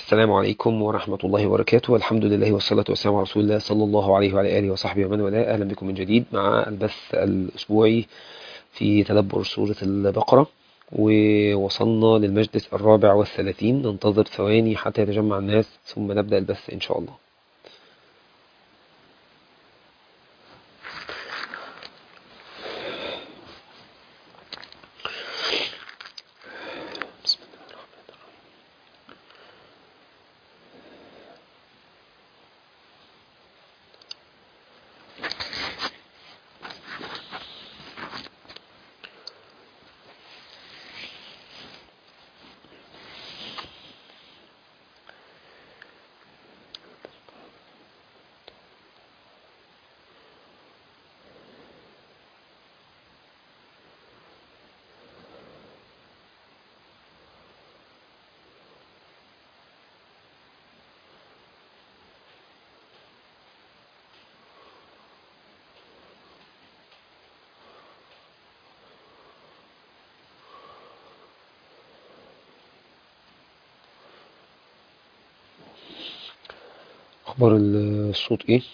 السلام عليكم ورحمة الله وبركاته الحمد لله والصلاة والسلام على رسول الله صلى الله عليه وعلى آله وصحبه ومن والاه أهلا بكم من جديد مع البث الأسبوعي في تدبر سورة البقرة ووصلنا للمجلس الرابع والثلاثين ننتظر ثواني حتى يتجمع الناس ثم نبدأ البث إن شاء الله بسم الله الرحمن الرحيم أخبار الصوت إيه؟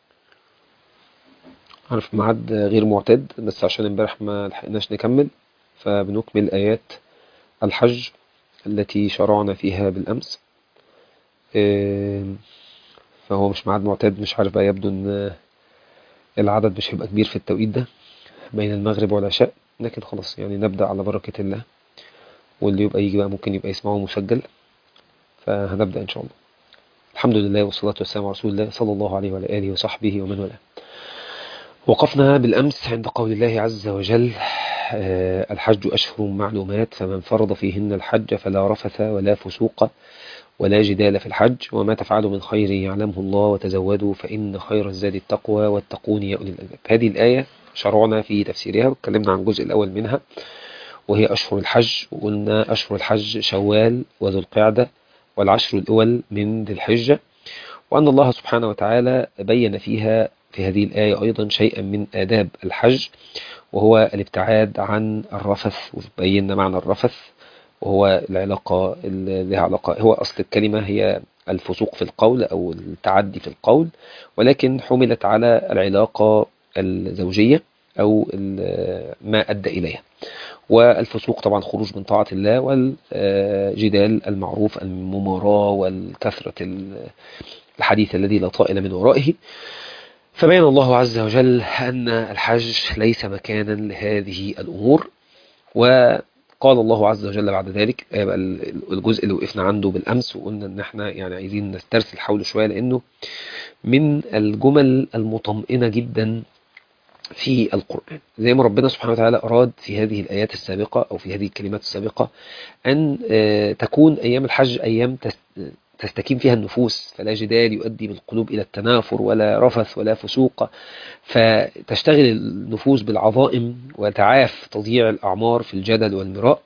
عارف ميعاد غير معتاد بس عشان امبارح ما لحقناش نكمل فبنكمل آيات الحج التي شرعنا فيها بالأمس آم، فهو مش ميعاد معتاد مش عارف بقى يبدو إن العدد مش هيبقى كبير في التوقيت ده بين المغرب والعشاء لكن خلاص يعني نبدأ على بركة الله واللي يبقى يجي بقى ممكن يبقى يسمعه مسجل فهنبدأ إن شاء الله الحمد لله والصلاة والسلام على رسول الله صلى الله عليه وعلى آله وصحبه ومن والاه وقفنا بالأمس عند قول الله عز وجل آه، الحج أشهر معلومات فمن فرض فيهن الحج فلا رفث ولا فسوق ولا جدال في الحج وما تفعلوا من خير يعلمه الله وتزودوا فإن خير الزاد التقوى واتقون يا أولي الألباب هذه الآية شرعنا في تفسيرها واتكلمنا عن الجزء الأول منها وهي أشهر الحج وقلنا أشهر الحج شوال وذو القعدة والعشر الأول من ذي الحجة وأن الله سبحانه وتعالى بين فيها في هذه الآية أيضا شيئا من آداب الحج وهو الابتعاد عن الرفث وبينا معنى الرفث وهو العلاقة اللي لها علاقة هو أصل الكلمة هي الفسوق في القول أو التعدي في القول ولكن حملت على العلاقة الزوجية أو ال- ما أدى إليها والفسوق طبعا خروج من طاعة الله والجدال المعروف المماراة والكثرة ال- الحديث الذي لا طائل من ورائه فبين الله عز وجل أن الحج ليس مكانا لهذه الأمور وقال الله عز وجل بعد ذلك يبقى ال- الجزء اللي وقفنا عنده بالأمس وقلنا إن احنا يعني عايزين نسترسل حوله شوية لأنه من الجمل المطمئنة جدا في القرآن زي ما ربنا سبحانه وتعالى أراد في هذه الآيات السابقة أو في هذه الكلمات السابقة أن آه، تكون أيام الحج أيام تس- تستكين فيها النفوس فلا جدال يؤدي بالقلوب إلى التنافر ولا رفث ولا فسوق فتشتغل النفوس بالعظائم وتعاف تضييع الأعمار في الجدل والمراء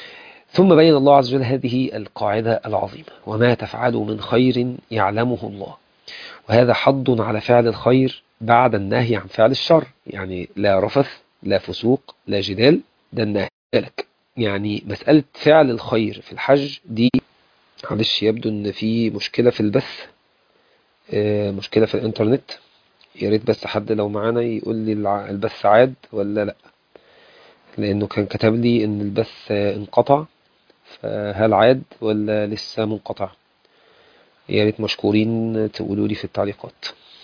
ثم بين الله عز وجل هذه القاعدة العظيمة وما تفعلوا من خير يعلمه الله وهذا حض على فعل الخير بعد النهي عن فعل الشر يعني لا رفث لا فسوق لا جدال ده النهي لك يعني مسألة فعل الخير في الحج دي معلش يبدو ان في مشكلة في البث آه، مشكلة في الانترنت يا ريت بس حد لو معانا يقول لي الع- البث عاد ولا لا لانه كان كتب لي ان البث آه، انقطع فهل عاد ولا لسه منقطع يا ريت مشكورين تقولوا لي في التعليقات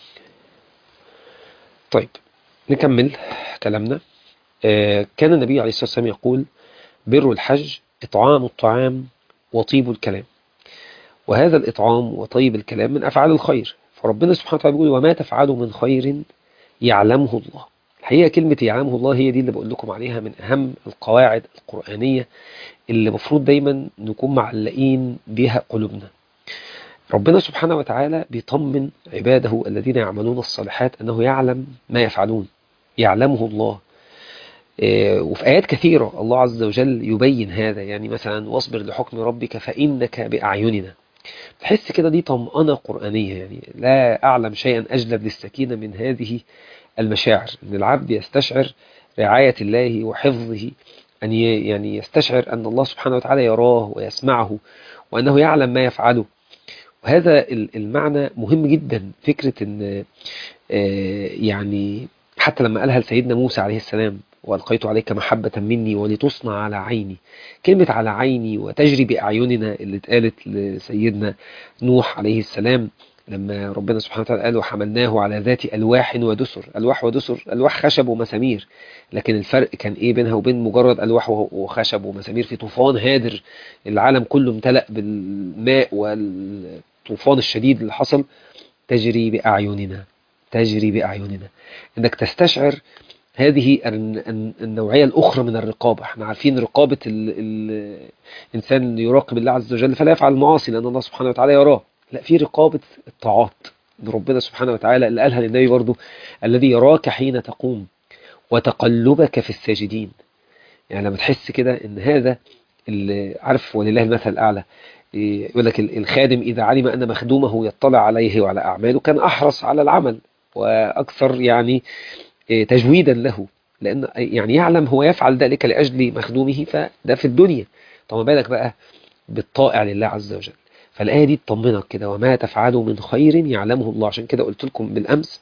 طيب نكمل كلامنا آه، كان النبي عليه الصلاة والسلام يقول بر الحج إطعام الطعام وطيب الكلام وهذا الإطعام وطيب الكلام من أفعال الخير فربنا سبحانه وتعالى بيقول وما تفعلوا من خير يعلمه الله الحقيقة كلمة يعلمه الله هي دي اللي بقول لكم عليها من أهم القواعد القرآنية اللي مفروض دايما نكون معلقين بها قلوبنا ربنا سبحانه وتعالى بيطمن عباده الذين يعملون الصالحات أنه يعلم ما يفعلون يعلمه الله إيه، وفي آيات كثيرة الله عز وجل يبين هذا يعني مثلا واصبر لحكم ربك فإنك بأعيننا تحس كده دي طمأنة قرآنية يعني لا أعلم شيئا أجلب للسكينة من هذه المشاعر أن العبد يستشعر رعاية الله وحفظه أن ي- يعني يستشعر أن الله سبحانه وتعالى يراه ويسمعه وأنه يعلم ما يفعله وهذا المعنى مهم جدا فكرة ان يعني حتى لما قالها لسيدنا موسى عليه السلام وألقيت عليك محبة مني ولتصنع على عيني كلمة على عيني وتجري بأعيننا اللي اتقالت لسيدنا نوح عليه السلام لما ربنا سبحانه وتعالى قال وحملناه على ذات ألواح ودسر ألواح ودسر ألواح خشب ومسامير لكن الفرق كان إيه بينها وبين مجرد ألواح وخشب ومسامير في طوفان هادر العالم كله امتلأ بالماء والطوفان الشديد اللي حصل تجري بأعيننا تجري بأعيننا انك تستشعر هذه النوعية الأخرى من الرقابة احنا عارفين رقابة الإنسان اللي يراقب الله عز وجل فلا يفعل المعاصي لأن الله سبحانه وتعالى يراه لا في رقابة الطاعات ربنا سبحانه وتعالى اللي قالها للنبي برضه الذي يراك حين تقوم وتقلبك في الساجدين يعني لما تحس كده ان هذا اللي عارف ولله المثل الأعلى يقول لك الخادم إذا علم أن مخدومه يطلع عليه وعلى أعماله كان أحرص على العمل وأكثر يعني تجويدا له لأن يعني يعلم هو يفعل ذلك لأجل مخدومه فده في الدنيا طب ما بالك بقى بالطائع لله عز وجل فالآية دي تطمنك كده وما تفعلوا من خير يعلمه الله عشان كده قلت لكم بالأمس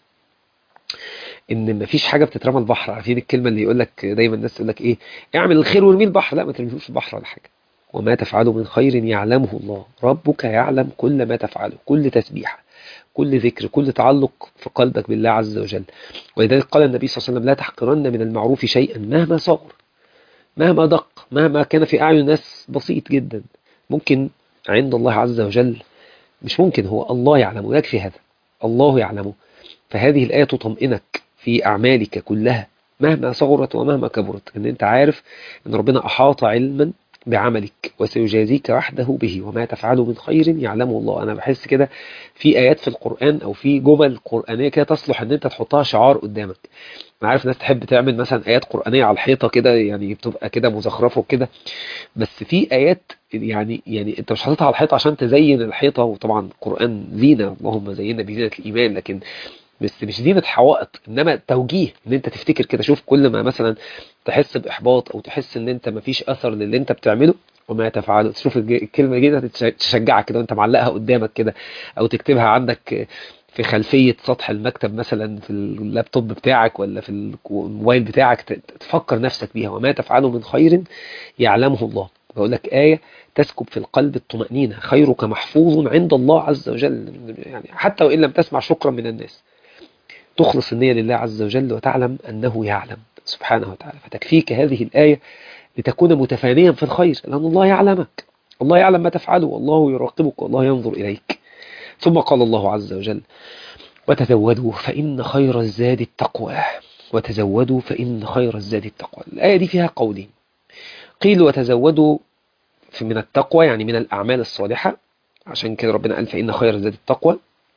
ان مفيش حاجه بتترمى البحر عارفين الكلمه اللي يقول لك دايما الناس تقول لك ايه اعمل الخير وارميه البحر لا ما ترميهوش البحر ولا حاجه وما تفعلوا من خير يعلمه الله ربك يعلم كل ما تفعله كل تسبيحه كل ذكر كل تعلق في قلبك بالله عز وجل ولذلك قال النبي صلى الله عليه وسلم لا تحقرن من المعروف شيئا مهما صغر مهما دق مهما كان في أعين الناس بسيط جدا ممكن عند الله عز وجل مش ممكن هو الله يعلمه يكفي هذا الله يعلمه فهذه الآية تطمئنك في أعمالك كلها مهما صغرت ومهما كبرت ان انت عارف ان ربنا أحاط علما بعملك وسيجازيك وحده به وما تفعله من خير يعلمه الله انا بحس كده في ايات في القرآن او في جمل قرآنية كده تصلح ان انت تحطها شعار قدامك انا عارف ناس تحب تعمل مثلا ايات قرآنية على الحيطة كده يعني بتبقى كده مزخرفة وكده بس في ايات يعني يعني انت مش حاططها على الحيطة عشان تزين الحيطة وطبعا القرآن زينة اللهم زينا بزينة الايمان لكن بس مش زينة حوائط انما توجيه ان انت تفتكر كده شوف كل ما مثلا تحس باحباط او تحس ان انت مفيش اثر للي انت بتعمله وما تفعله تشوف الكلمة دي تشجعك كده وانت معلقها قدامك كده او تكتبها عندك في خلفية سطح المكتب مثلا في اللابتوب بتاعك ولا في الموبايل بتاعك تفكر نفسك بيها وما تفعله من خير يعلمه الله بقول لك آية تسكب في القلب الطمأنينة خيرك محفوظ عند الله عز وجل يعني حتى وإن لم تسمع شكرا من الناس تخلص النية لله عز وجل وتعلم أنه يعلم سبحانه وتعالى فتكفيك هذه الآية لتكون متفانيا في الخير لأن الله يعلمك الله يعلم ما تفعله والله يراقبك والله ينظر إليك ثم قال الله عز وجل وتزودوا فإن خير الزاد التقوى وتزودوا فإن خير الزاد التقوى الآية دي فيها قولين قيل وتزودوا من التقوى يعني من الأعمال الصالحة عشان كده ربنا قال فإن خير الزاد التقوى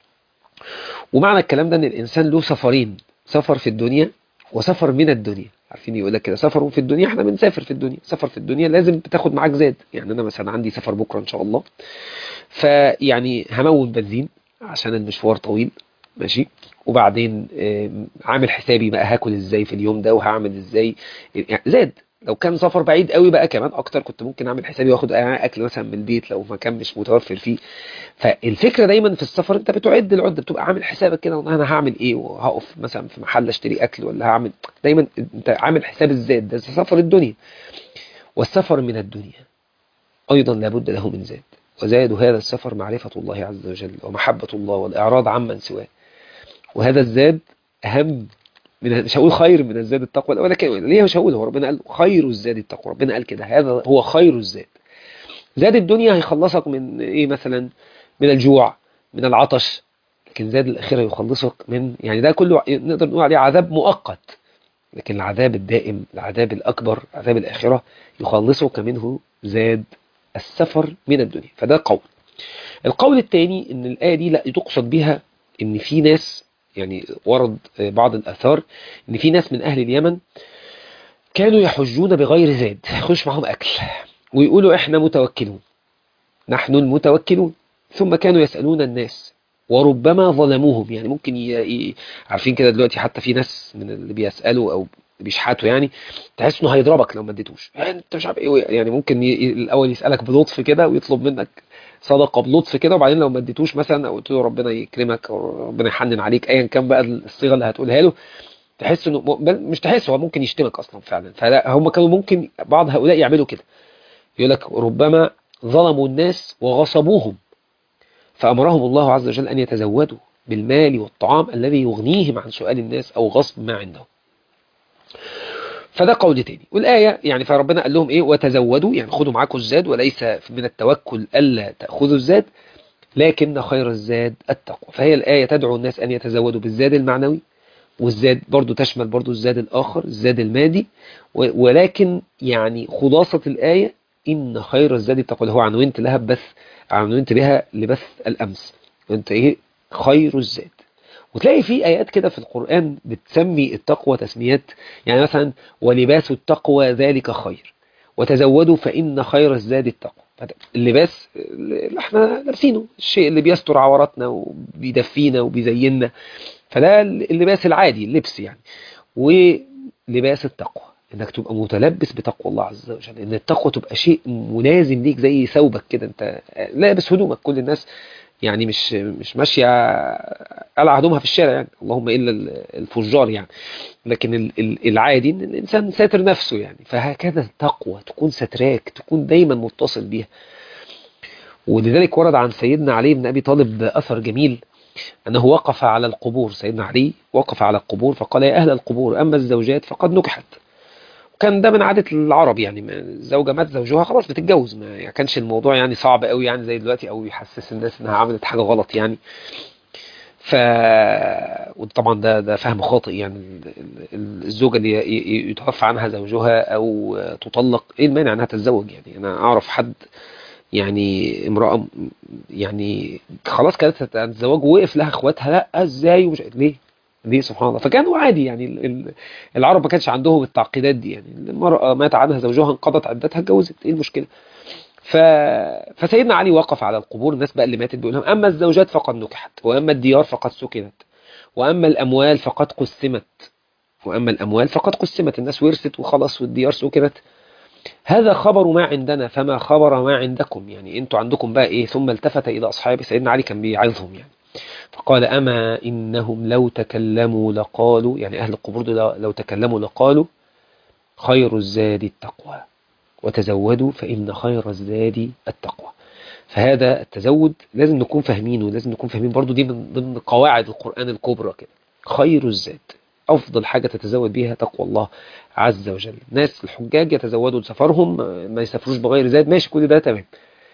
ومعنى الكلام ده ان الانسان له سفرين سفر في الدنيا وسفر من الدنيا عارفين يقول لك كده سفر في الدنيا احنا بنسافر في الدنيا سفر في الدنيا لازم بتاخد معاك زاد يعني انا مثلا عندي سفر بكره ان شاء الله فيعني همون بنزين عشان المشوار طويل ماشي وبعدين عامل حسابي بقى هاكل ازاي في اليوم ده وهعمل ازاي يعني زاد لو كان سفر بعيد قوي بقى كمان اكتر كنت ممكن اعمل حسابي واخد اكل مثلا من البيت لو مكان مش متوفر فيه فالفكره دايما في السفر انت بتعد العده بتبقى عامل حسابك كده انا هعمل ايه وهقف مثلا في محل اشتري اكل ولا هعمل دايما انت عامل حساب الزاد ده سفر الدنيا والسفر من الدنيا ايضا لابد له من زاد وزاد هذا السفر معرفه الله عز وجل ومحبه الله والاعراض عمن سواه وهذا الزاد اهم من مش هقول خير من الزاد التقوى ولا كده ليه مش هقول هو ربنا قال خير الزاد التقوى ربنا قال كده هذا هو خير الزاد زاد الدنيا هيخلصك من ايه مثلا من الجوع من العطش لكن زاد الاخره يخلصك من يعني ده كله نقدر نقول عليه عذاب مؤقت لكن العذاب الدائم العذاب الاكبر عذاب الاخره يخلصك منه زاد السفر من الدنيا فده قول القول الثاني ان الايه دي لا تقصد بها ان في ناس يعني ورد بعض الآثار إن في ناس من أهل اليمن كانوا يحجون بغير زاد يخش معهم أكل ويقولوا إحنا متوكلون نحن المتوكلون ثم كانوا يسألون الناس وربما ظلموهم يعني ممكن ي... عارفين كده دلوقتي حتى في ناس من اللي بيسألوا أو بيشحتوا يعني تحس انه هيضربك لو ما اديتوش يعني انت مش عارف ايه يعني ممكن ي... الاول يسالك بلطف كده ويطلب منك صدقه بلطف كده وبعدين لو ما اديتوش مثلا او قلت له ربنا يكرمك او ربنا يحنن عليك ايا كان بقى الصيغه اللي هتقولها له تحس انه بل مش تحس هو ممكن يشتمك اصلا فعلا فهم كانوا ممكن بعض هؤلاء يعملوا كده يقول لك ربما ظلموا الناس وغصبوهم فامرهم الله عز وجل ان يتزودوا بالمال والطعام الذي يغنيهم عن سؤال الناس او غصب ما عندهم فده قول تاني والآية يعني فربنا قال لهم إيه وتزودوا يعني خدوا معاكم الزاد وليس من التوكل ألا تأخذوا الزاد لكن خير الزاد التقوى فهي الآية تدعو الناس أن يتزودوا بالزاد المعنوي والزاد برضو تشمل برضو الزاد الآخر الزاد المادي ولكن يعني خلاصة الآية إن خير الزاد التقوى هو عنونت لها بث عنونت بها لبث الأمس وانت إيه خير الزاد وتلاقي في آيات كده في القرآن بتسمي التقوى تسميات يعني مثلا ولباس التقوى ذلك خير وتزودوا فإن خير الزاد التقوى اللباس اللي احنا لابسينه الشيء اللي بيستر عوراتنا وبيدفينا وبيزيننا فده اللباس العادي اللبس يعني ولباس التقوى انك تبقى متلبس بتقوى الله عز وجل ان التقوى تبقى شيء ملازم ليك زي ثوبك كده انت لابس هدومك كل الناس يعني مش مش ماشيه قلع هدومها في الشارع يعني اللهم الا الفجار يعني لكن العادي ان الانسان ساتر نفسه يعني فهكذا التقوى تكون ستراك تكون دايما متصل بيها ولذلك ورد عن سيدنا علي بن ابي طالب اثر جميل انه وقف على القبور سيدنا علي وقف على القبور فقال يا اهل القبور اما الزوجات فقد نكحت وكان ده من عادة العرب يعني الزوجة مات زوجها خلاص بتتجوز ما يعني كانش الموضوع يعني صعب قوي يعني زي دلوقتي او يحسس الناس انها عملت حاجة غلط يعني ف وطبعا ده ده فهم خاطئ يعني الزوجة اللي يتوفى عنها زوجها او تطلق ايه المانع انها تتزوج يعني انا اعرف حد يعني امرأة يعني خلاص كانت هتتزوج ووقف لها اخواتها لا ازاي ومش ليه دي سبحان الله فكانوا عادي يعني العرب ما كانش عندهم التعقيدات دي يعني المرأة مات عنها زوجها انقضت عدتها اتجوزت ايه المشكلة ف... فسيدنا علي وقف على القبور الناس بقى اللي ماتت بيقول لهم اما الزوجات فقد نكحت واما الديار فقد سكنت واما الاموال فقد قسمت واما الاموال فقد قسمت الناس ورثت وخلاص والديار سكنت هذا خبر ما عندنا فما خبر ما عندكم يعني انتوا عندكم بقى ايه ثم التفت الى اصحابه سيدنا علي كان بيعظهم يعني فقال أما إنهم لو تكلموا لقالوا يعني أهل القبور لو تكلموا لقالوا خير الزاد التقوى وتزودوا فإن خير الزاد التقوى فهذا التزود لازم نكون فاهمينه لازم نكون فاهمين برضو دي من ضمن قواعد القرآن الكبرى كده خير الزاد أفضل حاجة تتزود بها تقوى الله عز وجل ناس الحجاج يتزودوا لسفرهم ما يسافروش بغير زاد ماشي كل ده تمام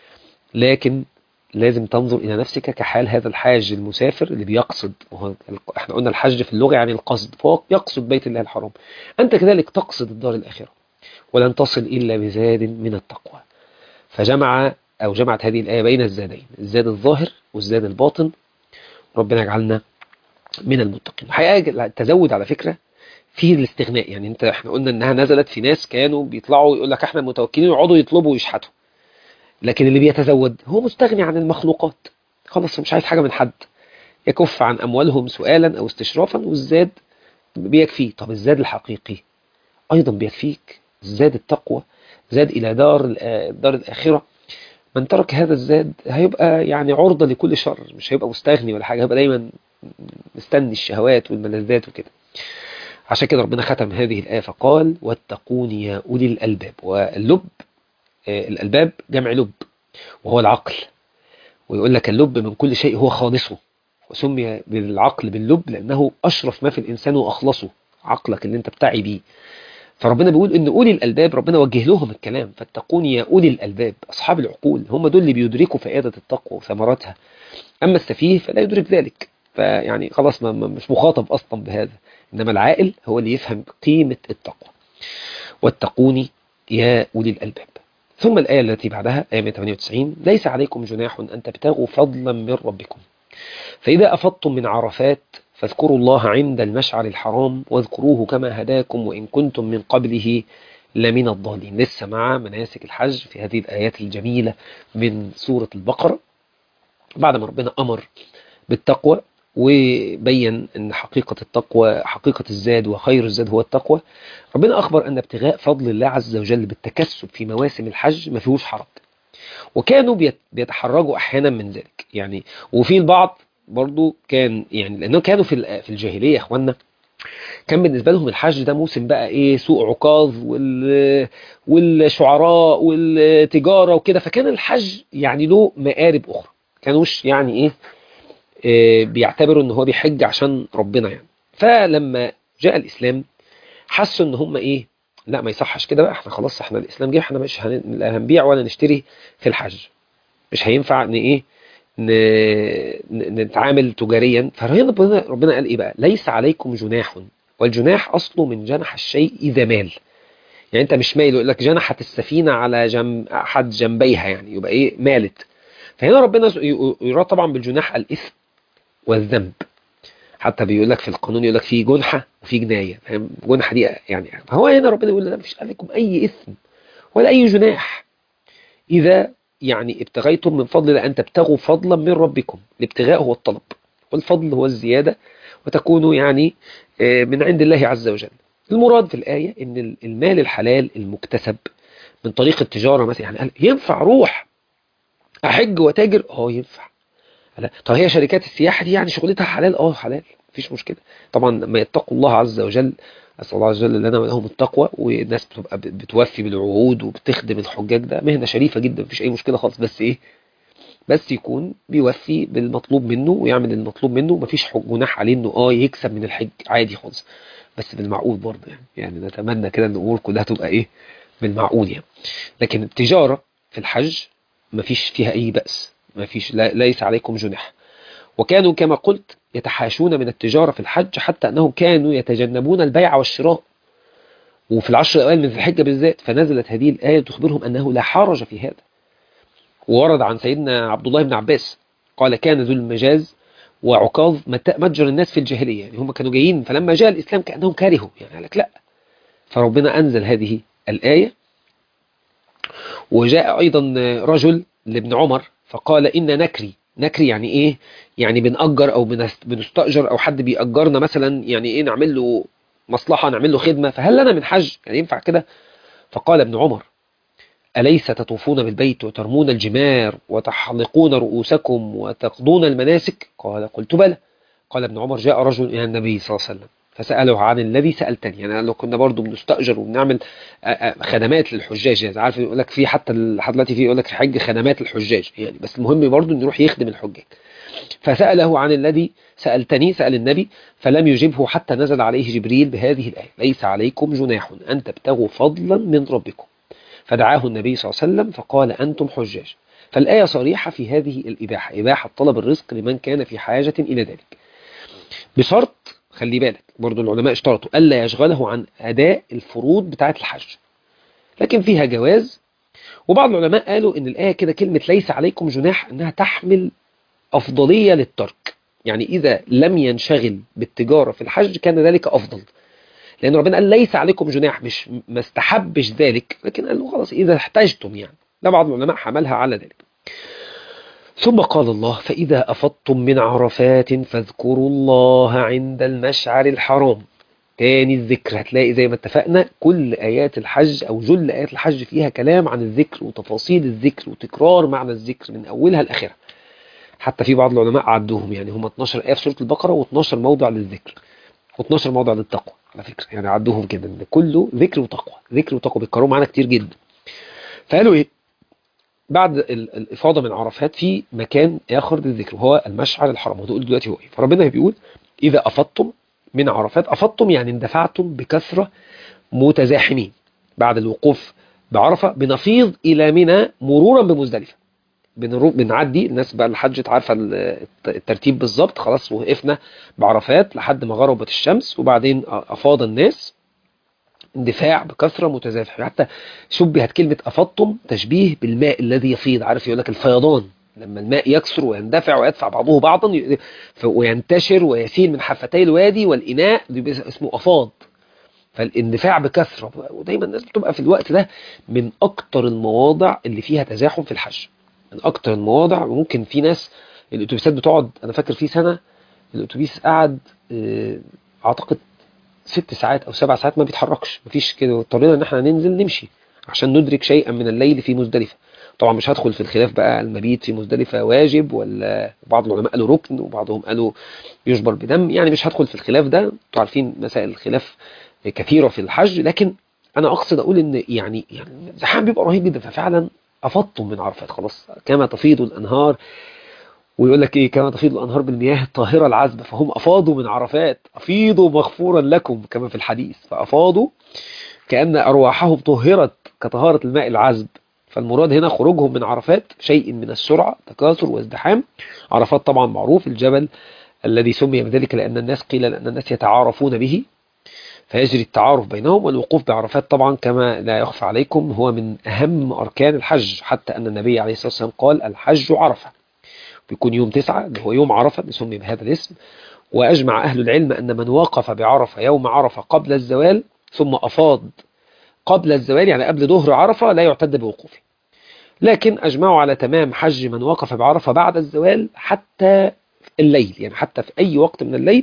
لكن لازم تنظر إلى نفسك كحال هذا الحاج المسافر اللي بيقصد وهو احنا قلنا الحج في اللغة يعني القصد فهو يقصد بيت الله الحرام أنت كذلك تقصد الدار الآخرة ولن تصل إلا بزاد من التقوى فجمع أو جمعت هذه الآية بين الزادين الزاد الظاهر والزاد الباطن ربنا يجعلنا من المتقين الحقيقة التزود على فكرة فيه الاستغناء يعني انت احنا قلنا انها نزلت في ناس كانوا بيطلعوا يقول لك احنا متوكلين يقعدوا يطلبوا ويشحتوا لكن اللي بيتزود هو مستغني عن المخلوقات خلاص مش عايز حاجة من حد يكف عن أموالهم سؤالا أو استشرافا والزاد بيكفيه طب الزاد الحقيقي أيضا بيكفيك زاد التقوى زاد إلى دار دار الآخرة من ترك هذا الزاد هيبقى يعني عرضة لكل شر مش هيبقى مستغني ولا حاجة هيبقى دايما مستني الشهوات والملذات وكده عشان كده ربنا ختم هذه الآية فقال واتقون يا أولي الألباب واللب الألباب جمع لب وهو العقل ويقول لك اللب من كل شيء هو خالصه وسمي بالعقل باللب لأنه أشرف ما في الإنسان وأخلصه عقلك اللي انت بتعي بيه فربنا بيقول ان أولي الألباب ربنا وجه لهم الكلام فاتقوني يا أولي الألباب أصحاب العقول هم دول اللي بيدركوا فائدة التقوى وثمراتها أما السفيه فلا يدرك ذلك فيعني خلاص ما مش مخاطب أصلا بهذا إنما العاقل هو اللي يفهم قيمة التقوى واتقوني يا أولي الألباب ثم الآية التي بعدها آية 198 ليس عليكم جناح أن تبتغوا فضلا من ربكم فإذا أفضتم من عرفات فاذكروا الله عند المشعر الحرام واذكروه كما هداكم وإن كنتم من قبله لمن الضالين لسه مع مناسك الحج في هذه الآيات الجميلة من سورة البقرة بعد ما ربنا أمر بالتقوى وبين أن حقيقة التقوى حقيقة الزاد وخير الزاد هو التقوى ربنا أخبر أن ابتغاء فضل الله عز وجل بالتكسب في مواسم الحج ما فيهوش حرج وكانوا بيت- بيتحرجوا احيانا من ذلك يعني وفي البعض برضو كان يعني لانه كانوا في ال- في الجاهليه يا اخوانا كان بالنسبه لهم الحج ده موسم بقى ايه سوق عكاظ وال والشعراء والتجاره وكده فكان الحج يعني له مآرب اخرى كانوش يعني ايه آه، بيعتبروا ان هو بيحج عشان ربنا يعني فلما جاء الاسلام حسوا ان هم ايه لا ما يصحش كده بقى احنا خلاص احنا الاسلام جه احنا مش هن- لا هنبيع ولا نشتري في الحج مش هينفع ان ايه ن- ن- نتعامل تجاريا فهنا ربنا ربنا قال ايه بقى ليس عليكم جناح والجناح اصله من جنح الشيء اذا مال يعني انت مش مايل يقول لك جنحت السفينه على جنب احد جنبيها يعني يبقى ايه مالت فهنا ربنا س- ي- يراد طبعا بالجناح الاثم والذنب حتى بيقول لك في القانون يقول لك في جنحه وفي جنايه فاهم جنحه دي يعني فهو هنا ربنا يقول لا مفيش عليكم اي اثم ولا اي جناح اذا يعني ابتغيتم من فضل لان تبتغوا فضلا من ربكم الابتغاء هو الطلب والفضل هو الزياده وتكونوا يعني آه، من عند الله عز وجل المراد في الآية إن المال الحلال المكتسب من طريق التجارة مثلا يعني قال ينفع روح أحج وتاجر اه ينفع لا طب هي شركات السياحة دي يعني شغلتها حلال اه حلال مفيش مشكلة طبعا ما يتقوا الله عز وجل أسأل الله عز وجل لنا ولهم التقوى والناس بتبقى ب- بتوفي بالعهود وبتخدم الحجاج ده مهنة شريفة جدا مفيش أي مشكلة خالص بس إيه بس يكون بيوفي بالمطلوب منه ويعمل المطلوب منه مفيش حج- جناح عليه انه اه يكسب من الحج عادي خالص بس بالمعقول برضه يعني يعني نتمنى كده ان الامور كلها تبقى ايه بالمعقول يعني لكن التجارة في الحج مفيش فيها اي بأس مفيش لا ليس عليكم جناح وكانوا كما قلت يتحاشون من التجارة في الحج حتى انهم كانوا يتجنبون البيع والشراء وفي العشر الاوائل من ذي الحجة بالذات فنزلت هذه الآية تخبرهم انه لا حرج في هذا وورد عن سيدنا عبد الله بن عباس قال كان ذو المجاز وعكاظ مت- متجر الناس في الجاهلية يعني هم كانوا جايين فلما جاء الإسلام كأنهم كارهوا يعني قال لك لا فربنا أنزل هذه الآية وجاء أيضا رجل لابن عمر فقال إن نكري نكري يعني إيه يعني بنأجر أو بنست- بنستأجر أو حد بيأجرنا مثلا يعني إيه نعمل له مصلحة نعمل له خدمة فهل لنا من حج يعني ينفع كده فقال ابن عمر أليس تطوفون بالبيت وترمون الجمار وتحلقون رؤوسكم وتقضون المناسك قال قلت بلى قال ابن عمر جاء رجل إلى النبي صلى الله عليه وسلم فسأله عن الذي سألتني يعني لو كنا برضو بنستأجر وبنعمل آه، آه، خدمات للحجاج يعني عارف يقول لك في حتى لحد دلوقتي في يقول لك في حج خدمات للحجاج يعني بس المهم برضو انه يروح يخدم الحجاج فسأله عن الذي سألتني سأل النبي فلم يجبه حتى نزل عليه جبريل بهذه الآية ليس عليكم جناح أن تبتغوا فضلا من ربكم فدعاه النبي صلى الله عليه وسلم فقال أنتم حجاج فالآية صريحة في هذه الإباحة إباحة طلب الرزق لمن كان في حاجة إلى ذلك بشرط خلي بالك برضو العلماء اشترطوا ألا يشغله عن أداء الفروض بتاعة الحج لكن فيها جواز وبعض العلماء قالوا إن الآية كده كلمة ليس عليكم جناح إنها تحمل أفضلية للترك يعني إذا لم ينشغل بالتجارة في الحج كان ذلك أفضل لأن ربنا قال ليس عليكم جناح مش ما استحبش ذلك لكن قال له خلاص إذا احتجتم يعني ده بعض العلماء حملها على ذلك ثم قال الله فإذا أفضتم من عرفات فاذكروا الله عند المشعر الحرام تاني الذكر هتلاقي زي ما اتفقنا كل آيات الحج أو جل آيات الحج فيها كلام عن الذكر وتفاصيل الذكر وتكرار معنى الذكر من أولها لآخرها حتى في بعض العلماء عدوهم يعني هم 12 آية في سورة البقرة و12 موضع للذكر و12 موضع للتقوى على فكرة يعني عدوهم كده ان كله ذكر وتقوى ذكر وتقوى بيتكرروا معانا كتير جدا فقالوا ايه بعد ال- الإفاضة من عرفات في مكان آخر للذكر وهو المشعر الحرام وتقول دلوقتي هو ايه فربنا بيقول إذا أفضتم من عرفات أفضتم يعني اندفعتم بكثرة متزاحمين بعد الوقوف بعرفة بنفيض إلى منى مرورا بمزدلفة بنرو- بنعدي الناس بقى الحج عارفه ال- الترتيب بالظبط خلاص وقفنا بعرفات لحد ما غربت الشمس وبعدين افاض الناس اندفاع بكثره متزاحمه حتى شبهت كلمه افضتم تشبيه بالماء الذي يفيض عارف يقول لك الفيضان لما الماء يكثر ويندفع ويدفع بعضه بعضا ي- ف- وينتشر ويسيل من حفتي الوادي والاناء دي بس- اسمه افاض فالاندفاع بكثره ودايما الناس بتبقى في الوقت ده من اكتر المواضع اللي فيها تزاحم في الحج من اكتر المواضع وممكن في ناس الاتوبيسات بتقعد انا فاكر في سنه الاتوبيس قعد آه، اعتقد ست ساعات او سبع ساعات ما بيتحركش مفيش كده اضطرينا ان احنا ننزل نمشي عشان ندرك شيئا من الليل في مزدلفه طبعا مش هدخل في الخلاف بقى المبيت في مزدلفة واجب ولا بعض العلماء قالوا ركن وبعضهم قالوا يجبر بدم يعني مش هدخل في الخلاف ده انتوا عارفين مسائل الخلاف كثيرة في الحج لكن انا اقصد اقول ان يعني يعني الزحام بيبقى رهيب جدا ففعلا افضتم من عرفات خلاص كما تفيض الانهار ويقول لك ايه كما تفيض الانهار بالمياه الطاهره العذبه فهم افاضوا من عرفات افيضوا مغفورا لكم كما في الحديث فافاضوا كان ارواحهم طهرت كطهاره الماء العذب فالمراد هنا خروجهم من عرفات شيء من السرعه تكاثر وازدحام عرفات طبعا معروف الجبل الذي سمي بذلك لان الناس قيل لان الناس يتعارفون به فيجري التعارف بينهم والوقوف بعرفات طبعا كما لا يخفى عليكم هو من أهم أركان الحج حتى أن النبي عليه الصلاة والسلام قال الحج عرفة بيكون يوم تسعة اللي هو يوم عرفة بيسمي بهذا الاسم وأجمع أهل العلم أن من وقف بعرفة يوم عرفة قبل الزوال ثم أفاض قبل الزوال يعني قبل ظهر عرفة لا يعتد بوقوفه لكن أجمعوا على تمام حج من وقف بعرفة بعد الزوال حتى الليل يعني حتى في أي وقت من الليل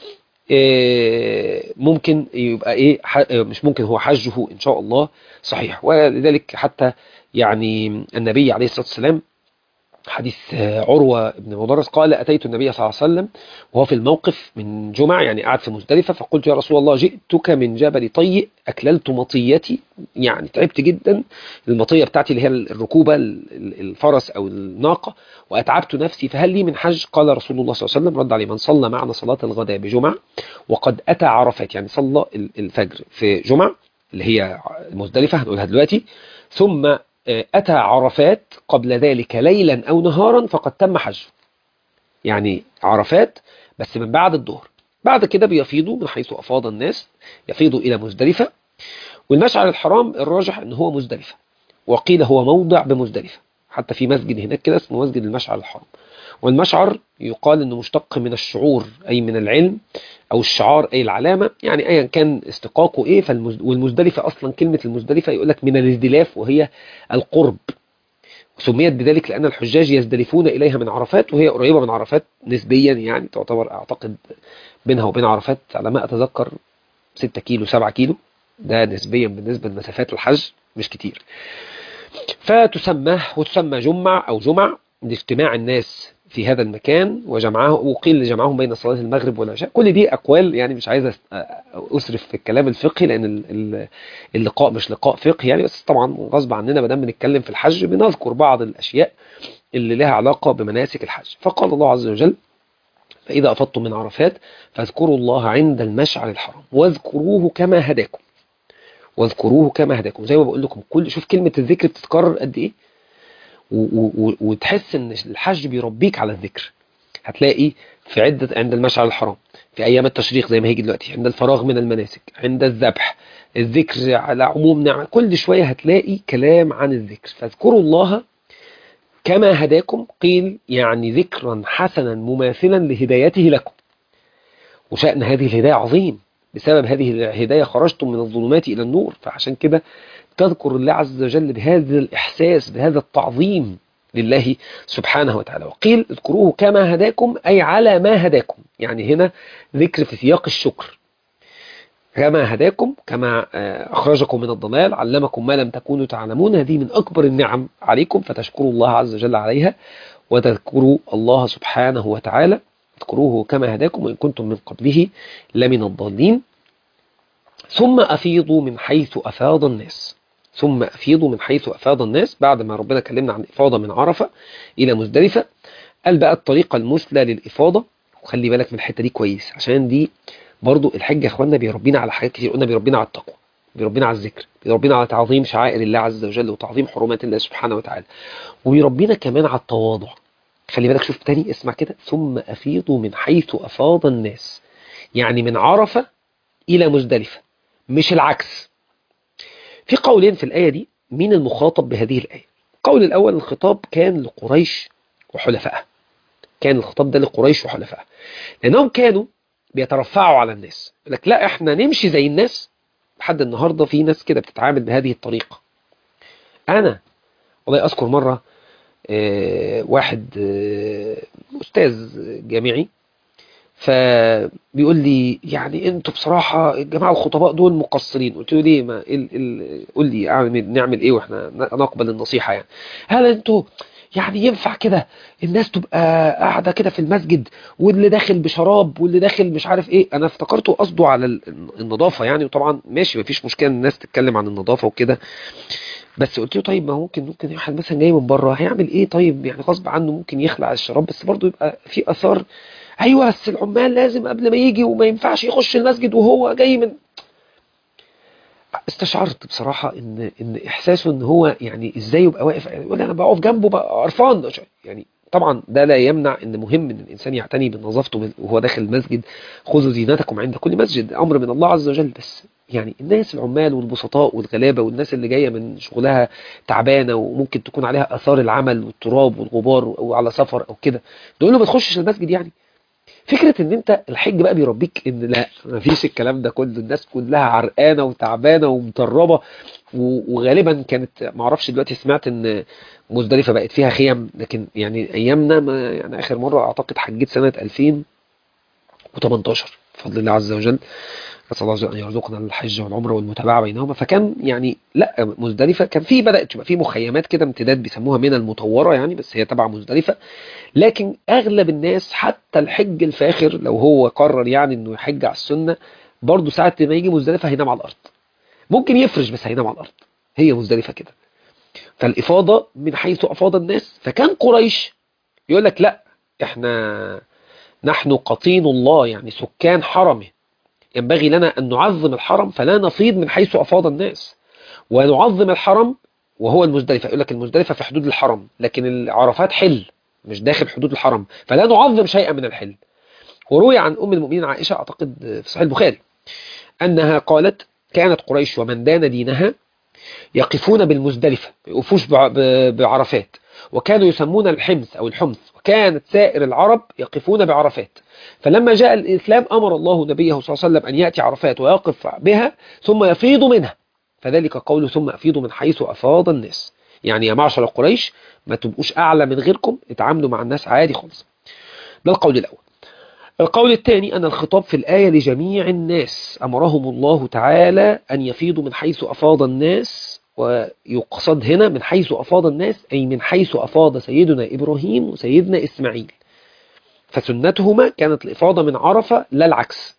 ممكن يبقى ايه مش ممكن هو حجه ان شاء الله صحيح ولذلك حتى يعني النبي عليه الصلاة والسلام حديث عروة بن مدرس قال أتيت النبي صلى الله عليه وسلم وهو في الموقف من جمعة يعني قاعد في مزدلفة فقلت يا رسول الله جئتك من جبل طيء أكللت مطيتي يعني تعبت جدا المطية بتاعتي اللي هي الركوبة الفرس أو الناقة وأتعبت نفسي فهل لي من حج قال رسول الله صلى الله عليه وسلم رد عليه من صلى معنا صلاة الغداء بجمعة وقد أتى عرفات يعني صلى الفجر في جمعة اللي هي مزدلفة هنقولها دلوقتي ثم أتى عرفات قبل ذلك ليلا أو نهارا فقد تم حجه يعني عرفات بس من بعد الظهر بعد كده بيفيضوا من حيث أفاض الناس يفيضوا إلى مزدلفة والمشعر الحرام الراجح أنه هو مزدلفة وقيل هو موضع بمزدلفة حتى في مسجد هناك كده اسمه مسجد المشعر الحرام والمشعر يقال انه مشتق من الشعور اي من العلم او الشعار اي العلامة يعني ايا كان استقاقه ايه فالمز... والمزدلفة اصلا كلمة المزدلفة يقول لك من الازدلاف وهي القرب سميت بذلك لان الحجاج يزدلفون اليها من عرفات وهي قريبة من عرفات نسبيا يعني تعتبر اعتقد بينها وبين عرفات على ما اتذكر 6 كيلو 7 كيلو ده نسبيا بالنسبة لمسافات الحج مش كتير فتسمى وتسمى جمع او جمع لاجتماع الناس في هذا المكان وجمعه وقيل جمعهم بين صلاة المغرب والعشاء كل دي أقوال يعني مش عايز أسرف في الكلام الفقهي لأن اللقاء مش لقاء فقهي يعني بس طبعا غصب عننا ما دام بنتكلم في الحج بنذكر بعض الأشياء اللي لها علاقة بمناسك الحج فقال الله عز وجل فإذا أفضتم من عرفات فاذكروا الله عند المشعر الحرام واذكروه كما هداكم واذكروه كما هداكم زي ما بقول لكم كل شوف كلمة الذكر بتتكرر قد إيه وتحس ان الحج بيربيك على الذكر هتلاقي في عدة عند المشعر الحرام في ايام التشريق زي ما هيجي دلوقتي عند الفراغ من المناسك عند الذبح الذكر على عموم نعم كل شوية هتلاقي كلام عن الذكر فاذكروا الله كما هداكم قيل يعني ذكرا حسنا مماثلا لهدايته لكم وشأن هذه الهداية عظيم بسبب هذه الهداية خرجتم من الظلمات إلى النور فعشان كده تذكر الله عز وجل بهذا الإحساس بهذا التعظيم لله سبحانه وتعالى وقيل اذكروه كما هداكم أي على ما هداكم يعني هنا ذكر في سياق الشكر كما هداكم كما أخرجكم من الضلال علمكم ما لم تكونوا تعلمون هذه من أكبر النعم عليكم فتشكروا الله عز وجل عليها وتذكروا الله سبحانه وتعالى اذكروه كما هداكم وإن كنتم من قبله لمن الضالين ثم أفيضوا من حيث أفاض الناس ثم أفيضوا من حيث أفاض الناس بعد ما ربنا كلمنا عن الإفاضة من عرفة إلى مزدلفة قال بقى الطريقة المثلى للإفاضة وخلي بالك من الحتة دي كويس عشان دي برضو الحج يا اخوانا بيربينا على حاجات كتير قلنا بيربينا على التقوى بيربينا على الذكر بيربينا على تعظيم شعائر الله عز وجل وتعظيم حرمات الله سبحانه وتعالى وبيربينا كمان على التواضع خلي بالك شوف تاني اسمع كده ثم أفيضوا من حيث أفاض الناس يعني من عرفة إلى مزدلفة مش العكس في قولين في الآية دي مين المخاطب بهذه الآية القول الأول الخطاب كان لقريش وحلفائها كان الخطاب ده لقريش وحلفائها لأنهم كانوا بيترفعوا على الناس يقول لك لا احنا نمشي زي الناس لحد النهاردة في ناس كده بتتعامل بهذه الطريقة أنا والله أذكر مرة اه واحد اه أستاذ جامعي فبيقول لي يعني انتوا بصراحة الجماعة الخطباء دول مقصرين قلت له ليه ما ال ال قول لي اعمل نعمل ايه واحنا نقبل النصيحة يعني هل انتوا يعني ينفع كده الناس تبقى قاعدة كده في المسجد واللي داخل بشراب واللي داخل مش عارف ايه انا افتكرته قصده على ال- النظافة يعني وطبعا ماشي مفيش مشكلة ان الناس تتكلم عن النظافة وكده بس قلت له طيب ما هو ممكن ممكن واحد مثلا جاي من بره هيعمل ايه طيب يعني غصب عنه ممكن يخلع الشراب بس برضه يبقى في اثار ايوه بس العمال لازم قبل ما يجي وما ينفعش يخش المسجد وهو جاي من استشعرت بصراحة ان ان احساسه ان هو يعني ازاي يبقى واقف يقول لي انا بقف جنبه بقى قرفان يعني طبعا ده لا يمنع ان مهم ان الانسان يعتني بنظافته وهو داخل المسجد خذوا زينتكم عند كل مسجد امر من الله عز وجل بس يعني الناس العمال والبسطاء والغلابة والناس اللي جاية من شغلها تعبانة وممكن تكون عليها اثار العمل والتراب والغبار وعلى سفر او كده دول له ما تخشش المسجد يعني فكرة ان انت الحج بقى بيربيك ان لا مفيش الكلام ده كله الناس كلها عرقانة وتعبانة ومطربة و- وغالبا كانت معرفش دلوقتي سمعت ان مزدلفة بقت فيها خيم لكن يعني ايامنا ما يعني اخر مرة اعتقد حجيت سنة 2018 بفضل الله عز وجل نسأل الله عز وجل ان يرزقنا الحج والعمرة والمتابعة بينهما فكان يعني لا مزدلفة كان في بدأت تبقى في مخيمات كده امتداد بيسموها من المطورة يعني بس هي تبع مزدلفة لكن اغلب الناس حتى الحج الفاخر لو هو قرر يعني انه يحج على السنة برضه ساعة ما يجي مزدلفة هينام على الارض ممكن يفرش بس هينام على الارض هي مزدلفة كده فالافاضة من حيث افاض الناس فكان قريش يقول لك لا احنا نحن قطين الله يعني سكان حرمه ينبغي لنا ان نعظم الحرم فلا نفيض من حيث افاض الناس ونعظم الحرم وهو المزدلفة يقول لك المزدلفة في حدود الحرم لكن العرفات حل مش داخل حدود الحرم فلا نعظم شيئا من الحل وروي عن أم المؤمنين عائشة أعتقد في صحيح البخاري أنها قالت كانت قريش ومن دان دينها يقفون بالمزدلفة ما يقفوش بع- ب- بعرفات وكانوا يسمون الحمص أو الحمص وكانت سائر العرب يقفون بعرفات فلما جاء الإسلام أمر الله نبيه صلى الله عليه وسلم أن يأتي عرفات ويقف بها ثم يفيض منها فذلك قوله ثم أفيضوا من حيث أفاض الناس يعني يا معشر قريش ما تبقوش أعلى من غيركم اتعاملوا مع الناس عادي خالص ده القول الأول القول الثاني أن الخطاب في الآية لجميع الناس أمرهم الله تعالى أن يفيضوا من حيث أفاض الناس ويقصد هنا من حيث أفاض الناس أي من حيث أفاض سيدنا إبراهيم وسيدنا إسماعيل فسنتهما كانت الإفاضة من عرفة لا العكس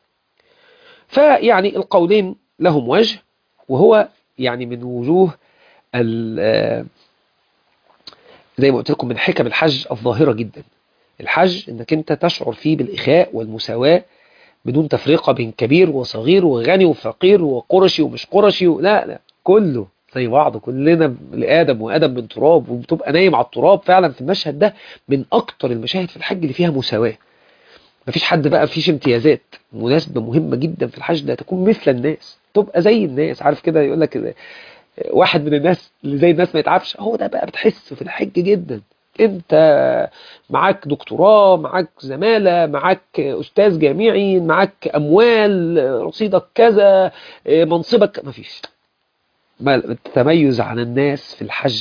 فيعني القولين لهم وجه وهو يعني من وجوه ال- آه، زي ما قلت لكم من حكم الحج الظاهرة جدا الحج انك انت تشعر فيه بالإخاء والمساواة بدون تفرقة بين كبير وصغير وغني وفقير وقرشي ومش قرشي و... لا لا كله زي بعض كلنا لآدم وآدم من تراب وبتبقى نايم على التراب فعلا في المشهد ده من أكتر المشاهد في الحج اللي فيها مساواة مفيش حد بقى فيش امتيازات مناسبة مهمة جدا في الحج ده تكون مثل الناس تبقى زي الناس عارف كده يقول لك واحد من الناس اللي زي الناس ما يتعبش هو ده بقى بتحسه في الحج جدا انت معاك دكتوراه معاك زمالة معاك استاذ جامعي معاك اموال رصيدك كذا منصبك مفيش بل التميز عن الناس في الحج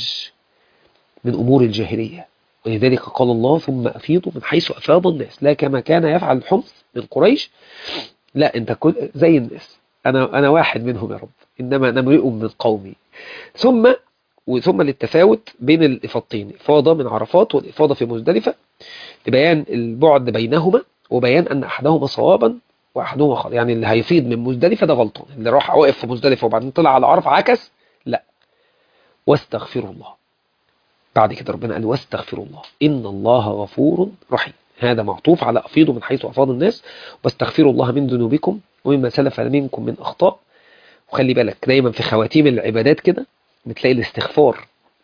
من امور الجاهلية ولذلك قال الله ثم افيضوا من حيث افاض الناس لا كما كان يفعل الحمص من قريش لا انت كل زي الناس انا انا واحد منهم يا رب انما انا امرئ من قومي ثم وثم للتفاوت بين الإفاضتين إفاضة من عرفات والإفاضة في مزدلفة لبيان البعد بينهما وبيان أن أحدهما صوابا وأحدهما خطأ يعني اللي هيفيض من مزدلفة ده غلطان اللي راح واقف في مزدلفة وبعدين طلع على عرفة عكس لا واستغفروا الله بعد كده ربنا قال واستغفروا الله إن الله غفور رحيم هذا معطوف على أفيضوا من حيث أفاض الناس واستغفروا الله من ذنوبكم ومما سلف منكم من أخطاء وخلي بالك دايما في خواتيم العبادات كده بتلاقي الاستغفار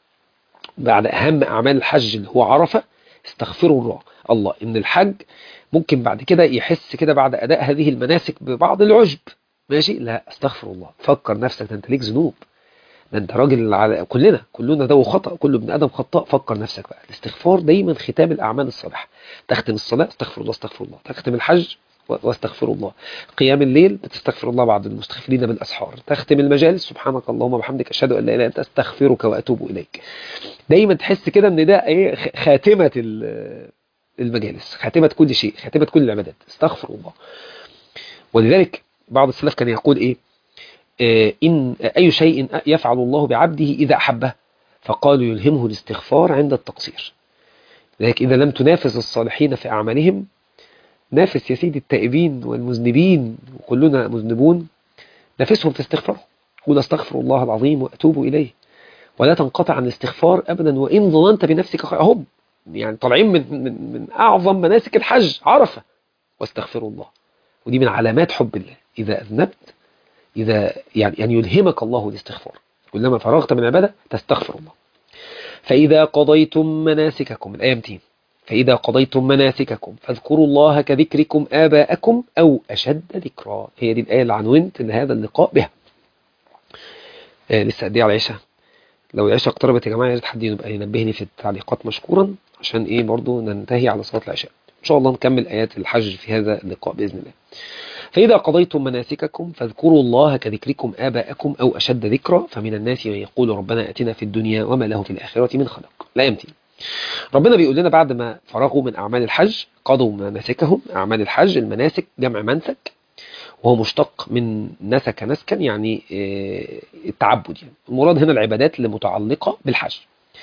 بعد أهم أعمال الحج اللي هو عرفة استغفروا الله الله إن الحج ممكن بعد كده يحس كده بعد أداء هذه المناسك ببعض العجب ماشي لا استغفر الله فكر نفسك ده انت ليك ذنوب ده انت راجل على كلنا كلنا ده خطأ كل ابن آدم خطاء فكر نفسك بقى الاستغفار دايما ختام الأعمال الصالحة تختم الصلاة استغفر الله استغفر الله تختم الحج واستغفر الله قيام الليل بتستغفر الله بعد المستغفرين بالأسحار تختم المجالس سبحانك اللهم وبحمدك أشهد أن لا إله إلا أنت أستغفرك وأتوب إليك دايما تحس كده ان ده ايه خاتمة المجالس خاتمة كل شيء خاتمة كل العبادات استغفر الله ولذلك بعض السلف كان يقول إيه آه، إن أي شيء يفعل الله بعبده إذا أحبه فقالوا يلهمه الاستغفار عند التقصير لذلك إذا لم تنافس الصالحين في أعمالهم نافس يا سيدي التائبين والمذنبين وكلنا مذنبون نافسهم في استغفاره قول استغفر الله العظيم وأتوب إليه ولا تنقطع عن الاستغفار أبدا وإن ظننت بنفسك خير هم يعني طالعين من, من, من أعظم مناسك الحج عرفة واستغفر الله ودي من علامات حب الله إذا أذنبت إذا يعني, يعني يلهمك الله الاستغفار كلما فرغت من عبادة تستغفر الله فإذا قضيتم مناسككم الآية 200 فإذا قضيتم مناسككم فاذكروا الله كذكركم آباءكم أو أشد ذكرا هي دي الآية اللي عنونت لهذا اللقاء بها آه لسه قد ايه على العشاء لو العشاء اقتربت يا جماعة يا ريت حد يبقى ينبهني في التعليقات مشكورا عشان ايه برضو ننتهي على صلاة العشاء إن شاء الله نكمل آيات الحج في هذا اللقاء بإذن الله فإذا قضيتم مناسككم فاذكروا الله كذكركم آباءكم أو أشد ذكرا فمن الناس من يقول ربنا أتنا في الدنيا وما له في الآخرة من خلق لا يمتين ربنا بيقول لنا بعد ما فرغوا من أعمال الحج قضوا مناسكهم أعمال الحج المناسك جمع منسك وهو مشتق من نسك نسكا يعني التعبد يعني المراد هنا العبادات اللي متعلقة بالحج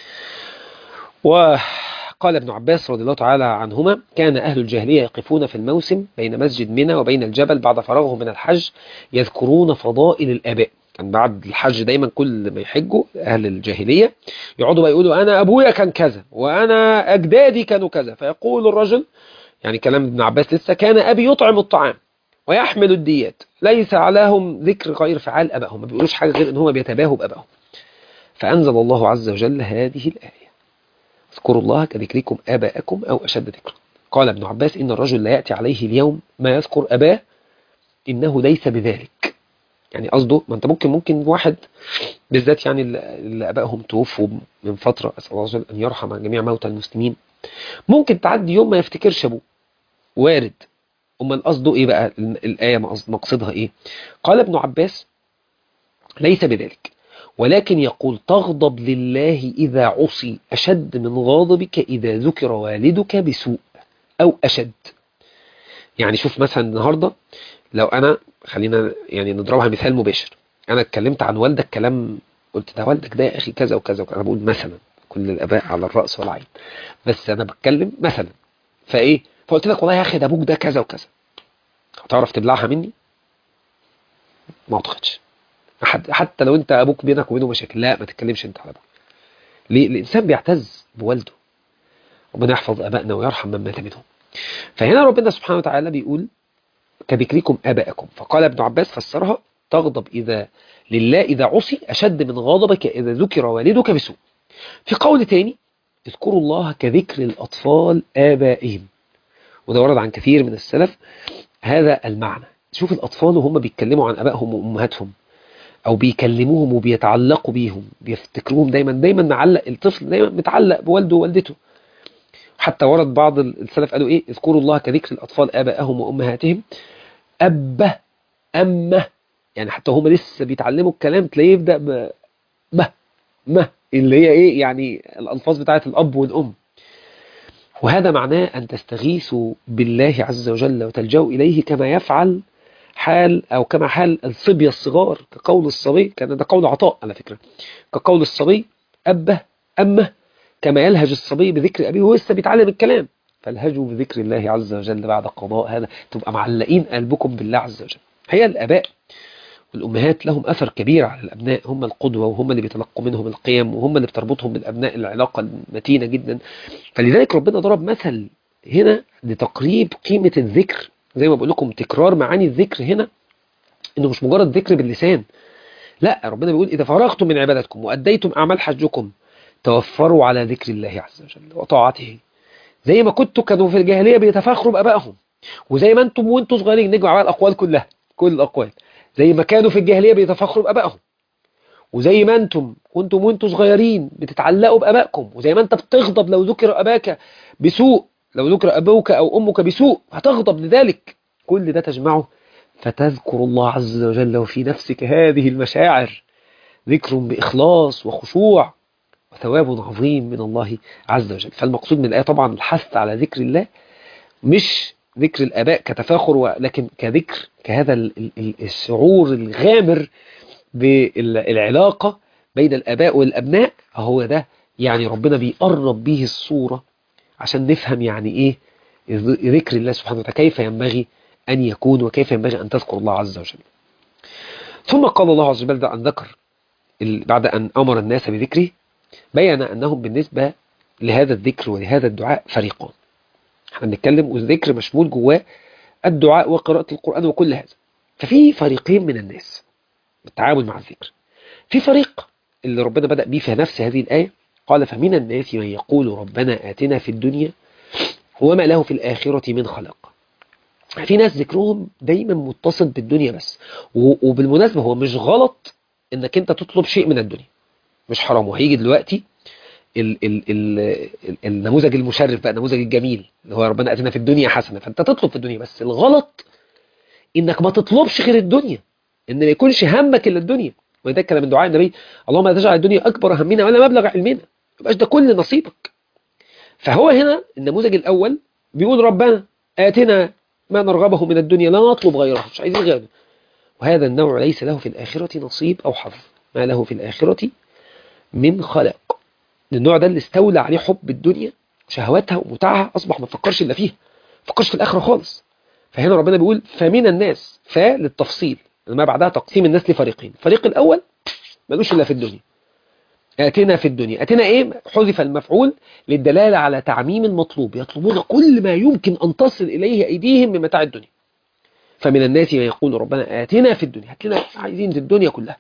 وقال ابن عباس رضي الله تعالى عنهما كان أهل الجاهلية يقفون في الموسم بين مسجد منى وبين الجبل بعد فراغهم من الحج يذكرون فضائل الآباء كان بعد الحج دايما كل ما يحجوا أهل الجاهلية يقعدوا بقى يقولوا أنا أبويا كان كذا وأنا أجدادي كانوا كذا فيقول الرجل يعني كلام ابن عباس لسه كان أبي يطعم الطعام ويحمل الديات ليس عليهم ذكر غير فعال أبائهم ما بيقولوش حاجة غير إن هم بيتباهوا بأبائهم فأنزل الله عز وجل هذه الآية اذكروا الله كذكركم آباءكم أو أشد ذكرا قال ابن عباس إن الرجل لا يأتي عليه اليوم ما يذكر أباه إنه ليس بذلك يعني قصده ما أنت ممكن ممكن واحد بالذات يعني اللي أبائهم توفوا من فترة أسأل الله عز وجل أن يرحم جميع موتى المسلمين ممكن تعدي يوم ما يفتكرش أبوه وارد أمال قصده إيه بقى الآية مقصدها إيه قال ابن عباس ليس بذلك ولكن يقول تغضب لله إذا عصي أشد من غاضبك إذا ذكر والدك بسوء أو أشد يعني شوف مثلا النهاردة لو أنا خلينا يعني نضربها مثال مباشر أنا اتكلمت عن والدك كلام قلت ده والدك ده يا أخي كذا وكذا وكذا أنا بقول مثلا كل الآباء على الرأس والعين بس أنا بتكلم مثلا فإيه فقلت لك والله يا أخي ده أبوك ده كذا وكذا هتعرف تبلعها مني ما أعتقدش حتى لو انت ابوك بينك وبينه مشاكل لا ما تتكلمش انت على ابوك ليه الانسان بيعتز بوالده ربنا يحفظ ابائنا ويرحم من مات منهم فهنا ربنا سبحانه وتعالى بيقول كذكركم ابائكم فقال ابن عباس فسرها تغضب اذا لله اذا عصي اشد من غضبك اذا ذكر والدك بسوء في قول تاني اذكروا الله كذكر الاطفال ابائهم وده ورد عن كثير من السلف هذا المعنى شوف الاطفال وهم بيتكلموا عن ابائهم وامهاتهم او بيكلموهم وبيتعلقوا بيهم بيفتكروهم دايما دايما معلق الطفل دايما متعلق بوالده ووالدته حتى ورد بعض السلف قالوا ايه اذكروا الله كذكر الاطفال ابائهم وامهاتهم ابه امه يعني حتى هم لسه بيتعلموا الكلام تلاقيه يبدا ب به مه اللي هي ايه يعني الالفاظ بتاعت الاب والام وهذا معناه ان تستغيثوا بالله عز وجل وتلجأوا اليه كما يفعل حال أو كما حال الصبية الصغار كقول الصبي كان ده قول عطاء على فكرة كقول الصبي أبه أمه كما يلهج الصبي بذكر أبيه وهو لسه بيتعلم الكلام فالهجوا بذكر الله عز وجل بعد قضاء هذا تبقى معلقين قلبكم بالله عز وجل هي الآباء والأمهات لهم أثر كبير على الأبناء هم القدوة وهم اللي بيتلقوا منهم القيم وهم اللي بتربطهم بالأبناء العلاقة المتينة جدا فلذلك ربنا ضرب مثل هنا لتقريب قيمة الذكر زي ما بقول لكم تكرار معاني الذكر هنا انه مش مجرد ذكر باللسان لا ربنا بيقول اذا فرغتم من عبادتكم واديتم اعمال حجكم توفروا على ذكر الله عز وجل وطاعته زي ما كنتوا كانوا في الجاهليه بيتفاخروا بابائهم وزي ما انتم وانتم صغيرين نجمع بقى الاقوال كلها كل الاقوال زي ما كانوا في الجاهليه بيتفاخروا بابائهم وزي ما انتم كنتم وانتم صغيرين بتتعلقوا بابائكم وزي ما انت بتغضب لو ذكر اباك بسوء لو ذكر أبوك أو أمك بسوء هتغضب لذلك كل ده تجمعه فتذكر الله عز وجل وفي نفسك هذه المشاعر ذكر بإخلاص وخشوع وثواب عظيم من الله عز وجل فالمقصود من الآية طبعا الحث على ذكر الله مش ذكر الآباء كتفاخر ولكن كذكر كهذا الشعور الغامر بالعلاقة بين الآباء والأبناء هو ده يعني ربنا بيقرب به الصورة عشان نفهم يعني إيه ذكر الله سبحانه وتعالى كيف ينبغي أن يكون وكيف ينبغي أن تذكر الله عز وجل ثم قال الله عز وجل أن ذكر بعد أن أمر الناس بذكره بيّن أنهم بالنسبة لهذا الذكر ولهذا الدعاء فريقان احنا بنتكلم والذكر مشمول جواه الدعاء وقراءة القرآن وكل هذا ففي فريقين من الناس بالتعامل مع الذكر في فريق اللي ربنا بدأ به في نفس هذه الآية قال فمن الناس من يقول ربنا آتنا في الدنيا وما له في الآخرة من خلق في ناس ذكرهم دايما متصل بالدنيا بس وبالمناسبة هو مش غلط انك انت تطلب شيء من الدنيا مش حرام وهيجي دلوقتي ال ال ال النموذج المشرف بقى النموذج الجميل اللي هو ربنا اتنا في الدنيا حسنه فانت تطلب في الدنيا بس الغلط انك ما تطلبش غير الدنيا ان ما يكونش همك الا الدنيا وده كلام من دعاء النبي اللهم لا تجعل الدنيا اكبر همنا ولا مبلغ علمنا ما يبقاش ده كل نصيبك فهو هنا النموذج الاول بيقول ربنا اتنا ما نرغبه من الدنيا لا نطلب غيره مش عايزين غيره وهذا النوع ليس له في الآخرة نصيب أو حظ ما له في الآخرة من خلق النوع ده اللي استولى عليه حب الدنيا شهواتها ومتعها أصبح ما تفكرش إلا فيها فكرش في الآخرة خالص فهنا ربنا بيقول فمن الناس فللتفصيل ما بعدها تقسيم الناس لفريقين الفريق الأول ملوش إلا في الدنيا أتنا في الدنيا أتنا إيه حذف المفعول للدلالة على تعميم المطلوب يطلبون كل ما يمكن أن تصل إليه أيديهم من متاع الدنيا فمن الناس من يقول ربنا آتنا في الدنيا هات لنا عايزين في الدنيا كلها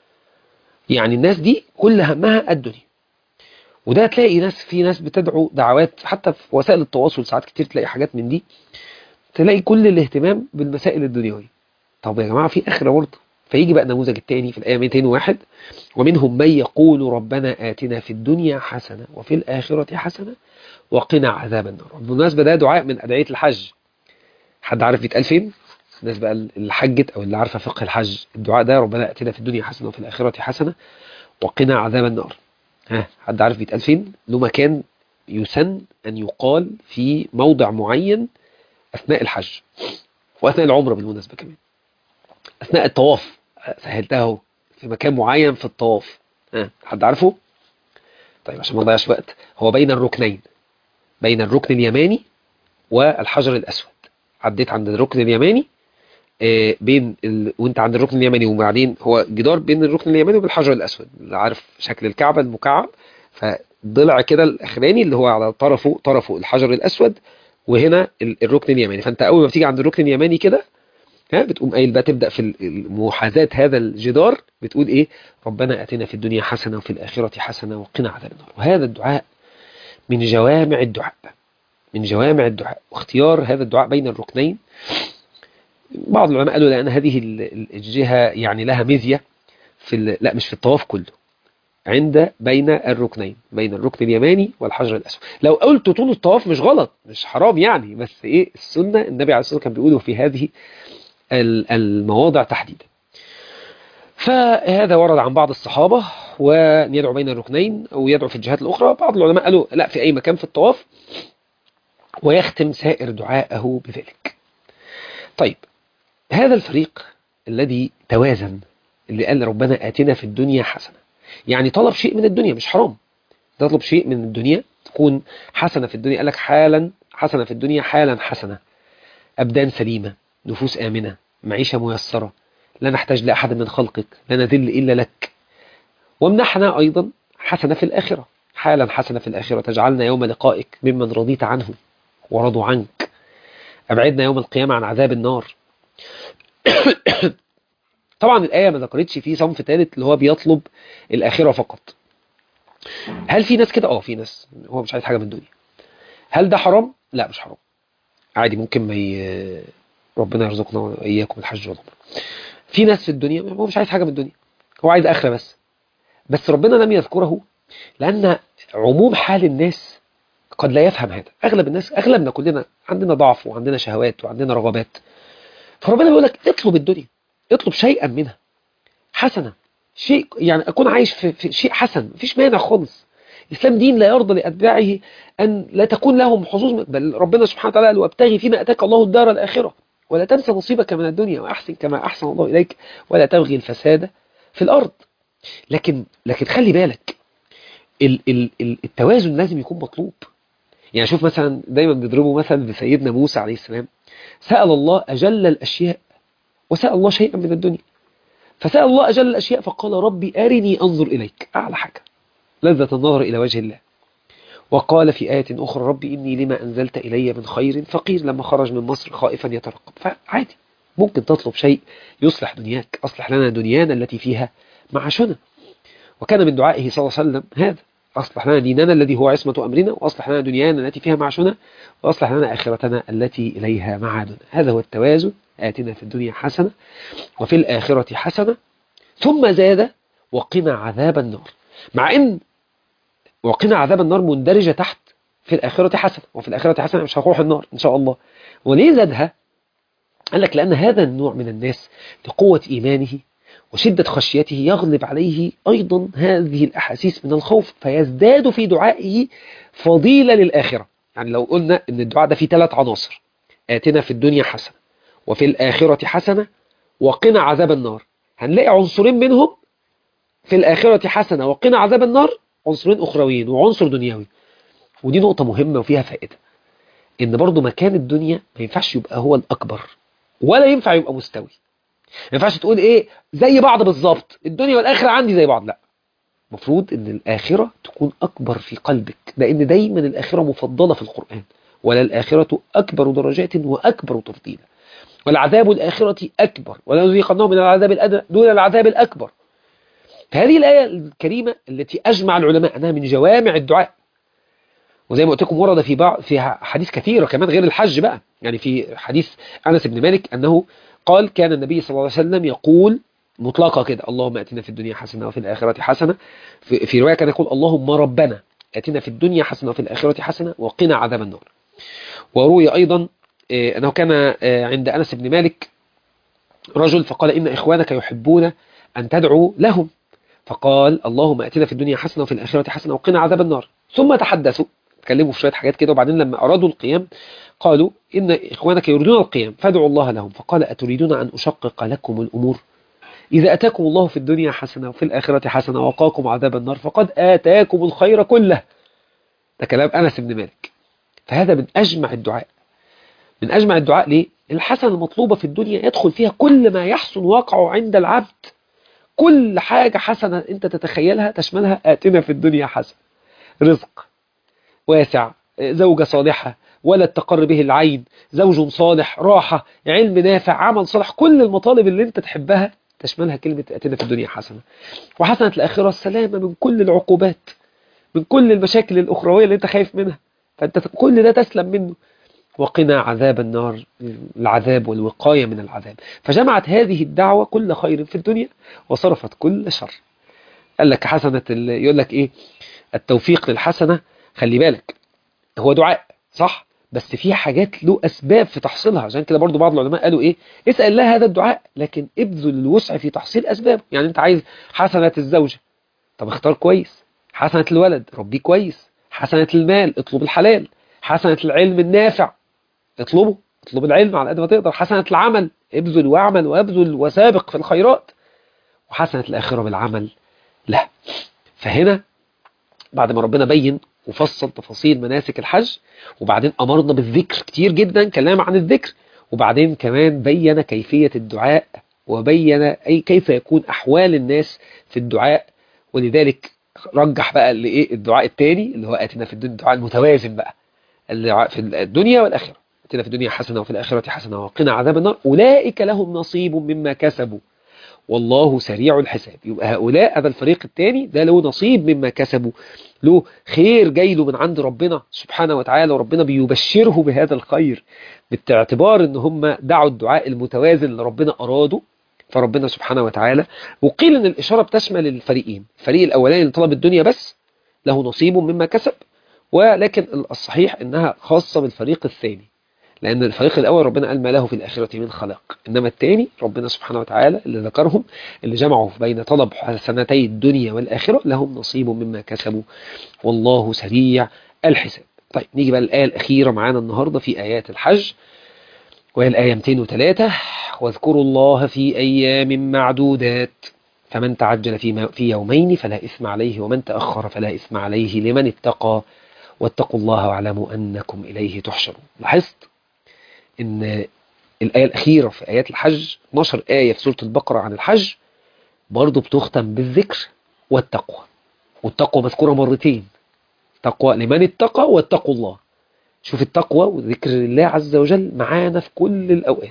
يعني الناس دي كل همها الدنيا وده تلاقي ناس في ناس بتدعو دعوات حتى في وسائل التواصل ساعات كتير تلاقي حاجات من دي تلاقي كل الاهتمام بالمسائل الدنيوية طب يا جماعة في آخرة برضه فيجي بقى النموذج الثاني في الآية 201 ومنهم من يقول ربنا آتنا في الدنيا حسنة وفي الآخرة حسنة وقنا عذاب النار بالمناسبة ده دعاء من أدعية الحج حد عارف بيتقال فين؟ الناس بقى اللي حجت او اللي عارفه فقه الحج الدعاء ده ربنا اتنا في الدنيا حسنه وفي الاخره حسنه وقنا عذاب النار ها حد عارف بيتقال فين له مكان يسن ان يقال في موضع معين اثناء الحج واثناء العمره بالمناسبه كمان اثناء الطواف سهلتها اهو في مكان معين في الطواف ها حد عارفه طيب عشان ما نضيعش وقت هو بين الركنين بين الركن اليماني والحجر الاسود عديت عند الركن اليماني بين ال... وانت عند الركن اليمني وبعدين هو جدار بين الركن اليمني والحجر الاسود اللي عارف شكل الكعبه المكعب فضلع كده الاخراني اللي هو على طرفه طرفه الحجر الاسود وهنا الركن اليمني فانت اول ما بتيجي عند الركن اليمني كده ها بتقوم قايل بقى تبدا في محاذاه هذا الجدار بتقول ايه ربنا اتنا في الدنيا حسنه وفي الاخره حسنه وقنا عذاب النار وهذا الدعاء من جوامع الدعاء من جوامع الدعاء واختيار هذا الدعاء بين الركنين بعض العلماء قالوا لأن هذه الجهة يعني لها ميزية في لا مش في الطواف كله عند بين الركنين بين الركن اليماني والحجر الأسود لو قلت طول الطواف مش غلط مش حرام يعني بس إيه السنة النبي عليه الصلاة والسلام كان بيقوله في هذه المواضع تحديدا فهذا ورد عن بعض الصحابة وأن يدعو بين الركنين أو يدعو في الجهات الأخرى بعض العلماء قالوا لا في أي مكان في الطواف ويختم سائر دعاءه بذلك طيب هذا الفريق الذي توازن اللي قال ربنا آتنا في الدنيا حسنة يعني طلب شيء من الدنيا مش حرام تطلب شيء من الدنيا تكون حسنة في الدنيا قال لك حالا حسنة في الدنيا حالا حسنة أبدان سليمة نفوس آمنة معيشة ميسرة لا نحتاج لأحد من خلقك لا نذل إلا لك وامنحنا أيضا حسنة في الآخرة حالا حسنة في الآخرة تجعلنا يوم لقائك ممن رضيت عنه ورضوا عنك أبعدنا يوم القيامة عن عذاب النار طبعا الآية ما ذكرتش في صنف ثالث اللي هو بيطلب الآخرة فقط هل في ناس كده؟ اه في ناس هو مش عايز حاجة من الدنيا هل ده حرام؟ لا مش حرام عادي ممكن ما ي... ربنا يرزقنا وإياكم الحج والعمرة في ناس في الدنيا هو مش عايز حاجة من الدنيا هو عايز آخرة بس بس ربنا لم يذكره لأن عموم حال الناس قد لا يفهم هذا أغلب الناس أغلبنا كلنا عندنا ضعف وعندنا شهوات وعندنا رغبات فربنا بيقول لك اطلب الدنيا اطلب شيئا منها حسنة شيء يعني أكون عايش في, في شيء حسن مفيش مانع خالص الإسلام دين لا يرضى لأتباعه أن لا تكون لهم حظوظ بل ربنا سبحانه وتعالى قال وابتغي فيما أتاك الله الدار الآخرة ولا تنسى نصيبك من الدنيا وأحسن كما أحسن الله إليك ولا تبغي الفساد في الأرض لكن لكن خلي بالك ال ال ال التوازن لازم يكون مطلوب يعني شوف مثلا دايما بيضربوا مثلا بسيدنا موسى عليه السلام سأل الله أجل الأشياء وسأل الله شيئا من الدنيا فسأل الله أجل الأشياء فقال ربي أرني أنظر إليك أعلى حاجة لذة النظر إلى وجه الله وقال في آية أخرى ربي إني لما أنزلت إلي من خير فقير لما خرج من مصر خائفا يترقب فعادي ممكن تطلب شيء يصلح دنياك أصلح لنا دنيانا التي فيها معاشنا وكان من دعائه صلى الله عليه وسلم هذا أصلح لنا ديننا الذي هو عصمة أمرنا وأصلح لنا دنيانا التي فيها معاشنا وأصلح لنا آخرتنا التي إليها معادنا هذا هو التوازن آتنا في الدنيا حسنة وفي الآخرة حسنة ثم زاد وقنا عذاب النار مع إن وقنا عذاب النار مندرجة تحت في الآخرة حسنة وفي الآخرة حسنة مش هروح النار إن شاء الله وليه زادها قال لك لأن هذا النوع من الناس لقوة إيمانه وشدة خشيته يغلب عليه أيضا هذه الأحاسيس من الخوف فيزداد في دعائه فضيلة للآخرة يعني لو قلنا أن الدعاء ده فيه ثلاث عناصر آتنا في الدنيا حسنة وفي الآخرة حسنة وقنا عذاب النار هنلاقي عنصرين منهم في الآخرة حسنة وقنا عذاب النار عنصرين أخرويين وعنصر دنيوي ودي نقطة مهمة وفيها فائدة إن برضو مكان الدنيا ما ينفعش يبقى هو الأكبر ولا ينفع يبقى مستوي ما ينفعش تقول إيه زي بعض بالظبط الدنيا والآخرة عندي زي بعض لا مفروض إن الآخرة تكون أكبر في قلبك لأن دايما الآخرة مفضلة في القرآن ولا الآخرة أكبر درجات وأكبر تفضيلا والعذاب الآخرة أكبر ولا نذيقنهم من العذاب الأدنى دون العذاب الأكبر فهذه الآية الكريمة التي أجمع العلماء أنها من جوامع الدعاء وزي ما قلت لكم ورد في بعض في حديث كثيرة كمان غير الحج بقى يعني في حديث أنس بن مالك أنه قال كان النبي صلى الله عليه وسلم يقول مطلقة كده اللهم أتنا في الدنيا حسنة وفي الآخرة حسنة في, في رواية كان يقول اللهم ربنا أتنا في الدنيا حسنة وفي الآخرة حسنة وقنا عذاب النار وروي أيضا أنه كان عند أنس بن مالك رجل فقال إن إخوانك يحبون أن تدعو لهم فقال اللهم أتنا في الدنيا حسنة وفي الآخرة حسنة وقنا عذاب النار ثم تحدثوا تكلموا في شوية حاجات كده وبعدين لما أرادوا القيام قالوا إن إخوانك يريدون القيام فادعوا الله لهم فقال أتريدون أن أشقق لكم الأمور إذا أتاكم الله في الدنيا حسنة وفي الآخرة حسنة وقاكم عذاب النار فقد آتاكم الخير كله ده كلام أنس بن مالك فهذا من أجمع الدعاء من أجمع الدعاء ليه؟ الحسنة المطلوبة في الدنيا يدخل فيها كل ما يحسن واقعه عند العبد كل حاجة حسنة أنت تتخيلها تشملها آتنا في الدنيا حسنة رزق واسع زوجة صالحة ولد تقر به العين زوج صالح راحة علم نافع عمل صالح كل المطالب اللي انت تحبها تشملها كلمة آتنا في الدنيا حسنة وحسنة الآخرة السلامة من كل العقوبات من كل المشاكل الأخروية اللي انت خايف منها فانت كل ده تسلم منه وقنا عذاب النار العذاب والوقاية من العذاب فجمعت هذه الدعوة كل خير في الدنيا وصرفت كل شر قال لك حسنة يقول لك ايه التوفيق للحسنة خلي بالك هو دعاء صح بس في حاجات له أسباب في تحصيلها عشان كده برضو بعض العلماء قالوا إيه اسأل الله هذا الدعاء لكن ابذل الوسع في تحصيل أسبابه يعني أنت عايز حسنة الزوجة طب اختار كويس حسنة الولد ربيه كويس حسنة المال اطلب الحلال حسنة العلم النافع اطلبه اطلب العلم على قد ما تقدر حسنة العمل ابذل واعمل وابذل وسابق في الخيرات وحسنة الآخرة بالعمل لا فهنا بعد ما ربنا بين وفصل تفاصيل مناسك الحج وبعدين أمرنا بالذكر كتير جدا كلام عن الذكر وبعدين كمان بين كيفية الدعاء وبين أي كيف يكون أحوال الناس في الدعاء ولذلك رجح بقى اللي إيه الدعاء الثاني اللي هو آتنا في الدنيا الدعاء المتوازن بقى الدعاء في الدنيا والآخرة آتنا في الدنيا حسنة وفي الآخرة حسنة وقنا عذاب النار أولئك لهم نصيب مما كسبوا والله سريع الحساب يبقى هؤلاء هذا الفريق الثاني ده له نصيب مما كسبوا له خير جاي له من عند ربنا سبحانه وتعالى وربنا بيبشره بهذا الخير باعتبار ان هم دعوا الدعاء المتوازن اللي ربنا أراده فربنا سبحانه وتعالى وقيل ان الإشارة بتشمل الفريقين الفريق الأولاني اللي طلب الدنيا بس له نصيب مما كسب ولكن الصحيح انها خاصة بالفريق الثاني لأن الفريق الأول ربنا قال ما له في الآخرة من خلاق إنما الثاني ربنا سبحانه وتعالى اللي ذكرهم اللي جمعوا بين طلب حسنتي الدنيا والآخرة لهم نصيب مما كسبوا والله سريع الحساب طيب نيجي بقى الآية الأخيرة معانا النهاردة في آيات الحج وهي الآية 203 واذكروا الله في أيام معدودات فمن تعجل في في يومين فلا إثم عليه ومن تأخر فلا إثم عليه لمن اتقى واتقوا الله واعلموا أنكم إليه تحشرون لاحظت ان الآية الأخيرة في آيات الحج 12 آية في سورة البقرة عن الحج برضو بتختم بالذكر والتقوى والتقوى مذكورة مرتين تقوى لمن اتقى واتقوا الله شوف التقوى وذكر الله عز وجل معانا في كل الأوقات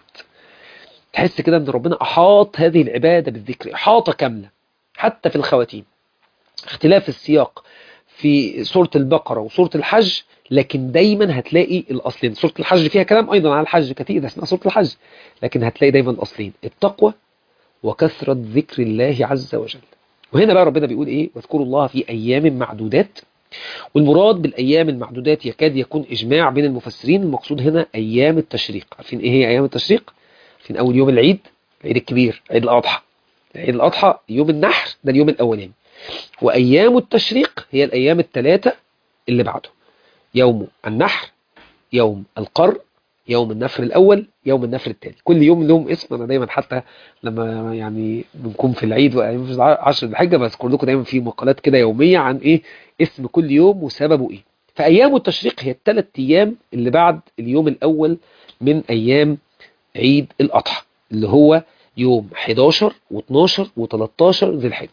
تحس كده ان ربنا أحاط هذه العبادة بالذكر إحاطة كاملة حتى في الخواتيم اختلاف السياق في سورة البقرة وسورة الحج لكن دايما هتلاقي الأصلين سورة الحج فيها كلام أيضا على الحج كتير ده اسمها سورة الحج لكن هتلاقي دايما الأصلين التقوى وكثرة ذكر الله عز وجل وهنا بقى ربنا بيقول إيه واذكروا الله في أيام معدودات والمراد بالأيام المعدودات يكاد يكون إجماع بين المفسرين المقصود هنا أيام التشريق عارفين إيه هي أيام التشريق عارفين أول يوم العيد العيد الكبير عيد الأضحى عيد الأضحى يوم النحر ده اليوم الأولاني وأيام التشريق هي الأيام الثلاثة اللي بعده يوم النحر يوم القر يوم النفر الأول يوم النفر الثاني كل يوم لهم اسم أنا دايما حتى لما يعني بنكون في العيد وأيام في عشر الحجة بذكر لكم دايما في مقالات كده يومية عن إيه اسم كل يوم وسببه إيه فأيام التشريق هي الثلاث أيام اللي بعد اليوم الأول من أيام عيد الأضحى اللي هو يوم 11 و12 و13 ذي الحجة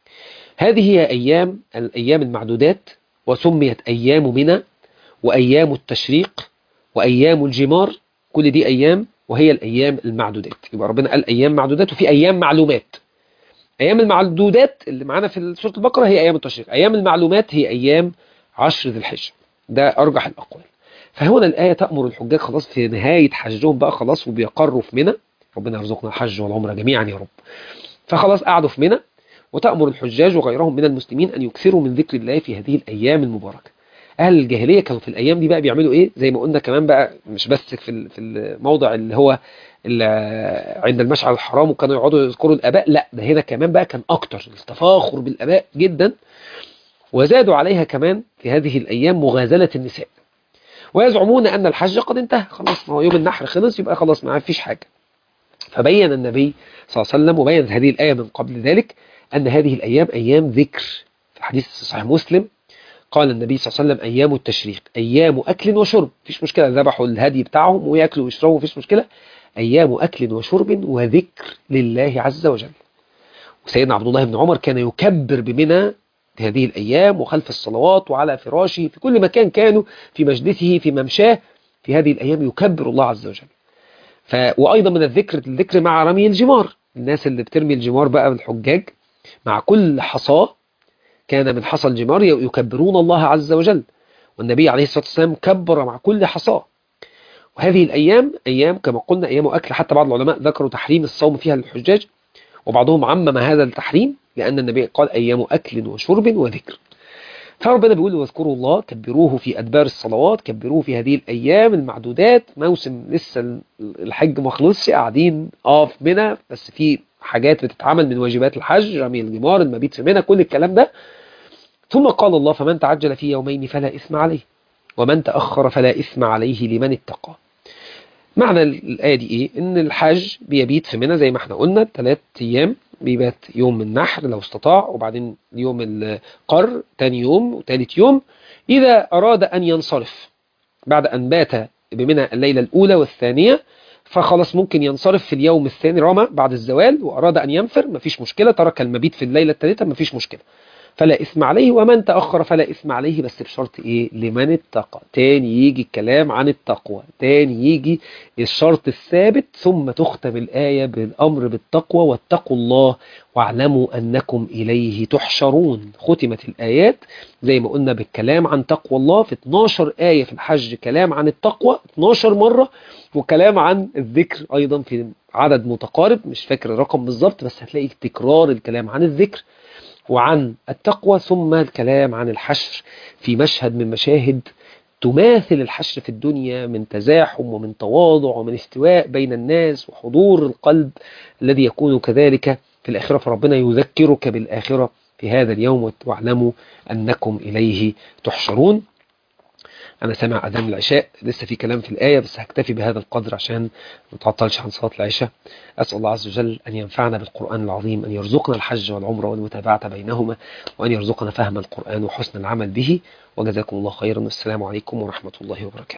هذه هي أيام الأيام المعدودات وسميت أيام منى وأيام التشريق وأيام الجمار كل دي أيام وهي الأيام المعدودات يبقى ربنا قال أيام معدودات وفي أيام معلومات أيام المعدودات اللي معانا في سورة البقرة هي أيام التشريق أيام المعلومات هي أيام عشر ذي الحجة ده أرجح الأقوال فهنا الآية تأمر الحجاج خلاص في نهاية حجهم بقى خلاص وبيقروا في منى ربنا يرزقنا الحج والعمرة جميعا يا رب فخلاص قعدوا في منى وتأمر الحجاج وغيرهم من المسلمين أن يكثروا من ذكر الله في هذه الأيام المباركة أهل الجاهلية كانوا في الأيام دي بقى بيعملوا إيه زي ما قلنا كمان بقى مش بس في في الموضع اللي هو اللي عند المشعر الحرام وكانوا يقعدوا يذكروا الآباء لا ده هنا كمان بقى كان أكتر التفاخر بالآباء جدا وزادوا عليها كمان في هذه الأيام مغازلة النساء ويزعمون أن الحج قد انتهى خلاص ما هو يوم النحر خلص يبقى خلاص ما فيش حاجة فبين النبي صلى الله عليه وسلم وبين هذه الآية من قبل ذلك أن هذه الأيام أيام ذكر في حديث صحيح مسلم قال النبي صلى الله عليه وسلم أيام التشريق أيام أكل وشرب فيش مشكلة ذبحوا الهدي بتاعهم ويأكلوا ويشربوا فيش مشكلة أيام أكل وشرب وذكر لله عز وجل وسيدنا عبد الله بن عمر كان يكبر بمنى في هذه الأيام وخلف الصلوات وعلى فراشه في كل مكان كانوا في مجلسه في ممشاه في هذه الأيام يكبر الله عز وجل ف... وأيضا من الذكر الذكر مع رمي الجمار الناس اللي بترمي الجمار بقى بالحجاج مع كل حصاه كان من حصى الجمار يكبرون الله عز وجل والنبي عليه الصلاة والسلام كبر مع كل حصاه وهذه الأيام أيام كما قلنا أيام أكل حتى بعض العلماء ذكروا تحريم الصوم فيها للحجاج وبعضهم عمم هذا التحريم لأن النبي قال أيام أكل وشرب وذكر فربنا بيقول واذكروا الله كبروه في أدبار الصلوات كبروه في هذه الأيام المعدودات موسم لسه الحج ما خلصش قاعدين اه في منى بس في حاجات بتتعمل من واجبات الحج رمي الجمار المبيت في منى كل الكلام ده ثم قال الله فمن تعجل في يومين فلا إثم عليه ومن تأخر فلا إثم عليه لمن اتقى معنى الآية دي إيه؟ إن الحج بيبيت في منى زي ما احنا قلنا ثلاث أيام بيبات يوم النحر لو استطاع وبعدين يوم القر تاني يوم وثالث يوم إذا أراد أن ينصرف بعد أن بات بمنى الليلة الأولى والثانية فخلاص ممكن ينصرف في اليوم الثاني رمى بعد الزوال وأراد أن ينفر مفيش مشكلة ترك المبيت في الليلة الثالثة مفيش مشكلة فلا إثم عليه ومن تأخر فلا إثم عليه بس بشرط إيه لمن اتقى تاني يجي الكلام عن التقوى تاني يجي الشرط الثابت ثم تختم الآية بالأمر بالتقوى واتقوا الله واعلموا أنكم إليه تحشرون ختمت الآيات زي ما قلنا بالكلام عن تقوى الله في 12 آية في الحج كلام عن التقوى 12 مرة وكلام عن الذكر أيضا في عدد متقارب مش فاكر الرقم بالظبط بس هتلاقي تكرار الكلام عن الذكر وعن التقوى ثم الكلام عن الحشر في مشهد من مشاهد تماثل الحشر في الدنيا من تزاحم ومن تواضع ومن استواء بين الناس وحضور القلب الذي يكون كذلك في الآخرة فربنا يذكرك بالآخرة في هذا اليوم واعلموا أنكم إليه تحشرون أنا سامع أذان العشاء لسه في كلام في الآية بس هكتفي بهذا القدر عشان ما تعطلش عن صلاة العشاء أسأل الله عز وجل أن ينفعنا بالقرآن العظيم أن يرزقنا الحج والعمرة والمتابعة بينهما وأن يرزقنا فهم القرآن وحسن العمل به وجزاكم الله خيرا والسلام عليكم ورحمة الله وبركاته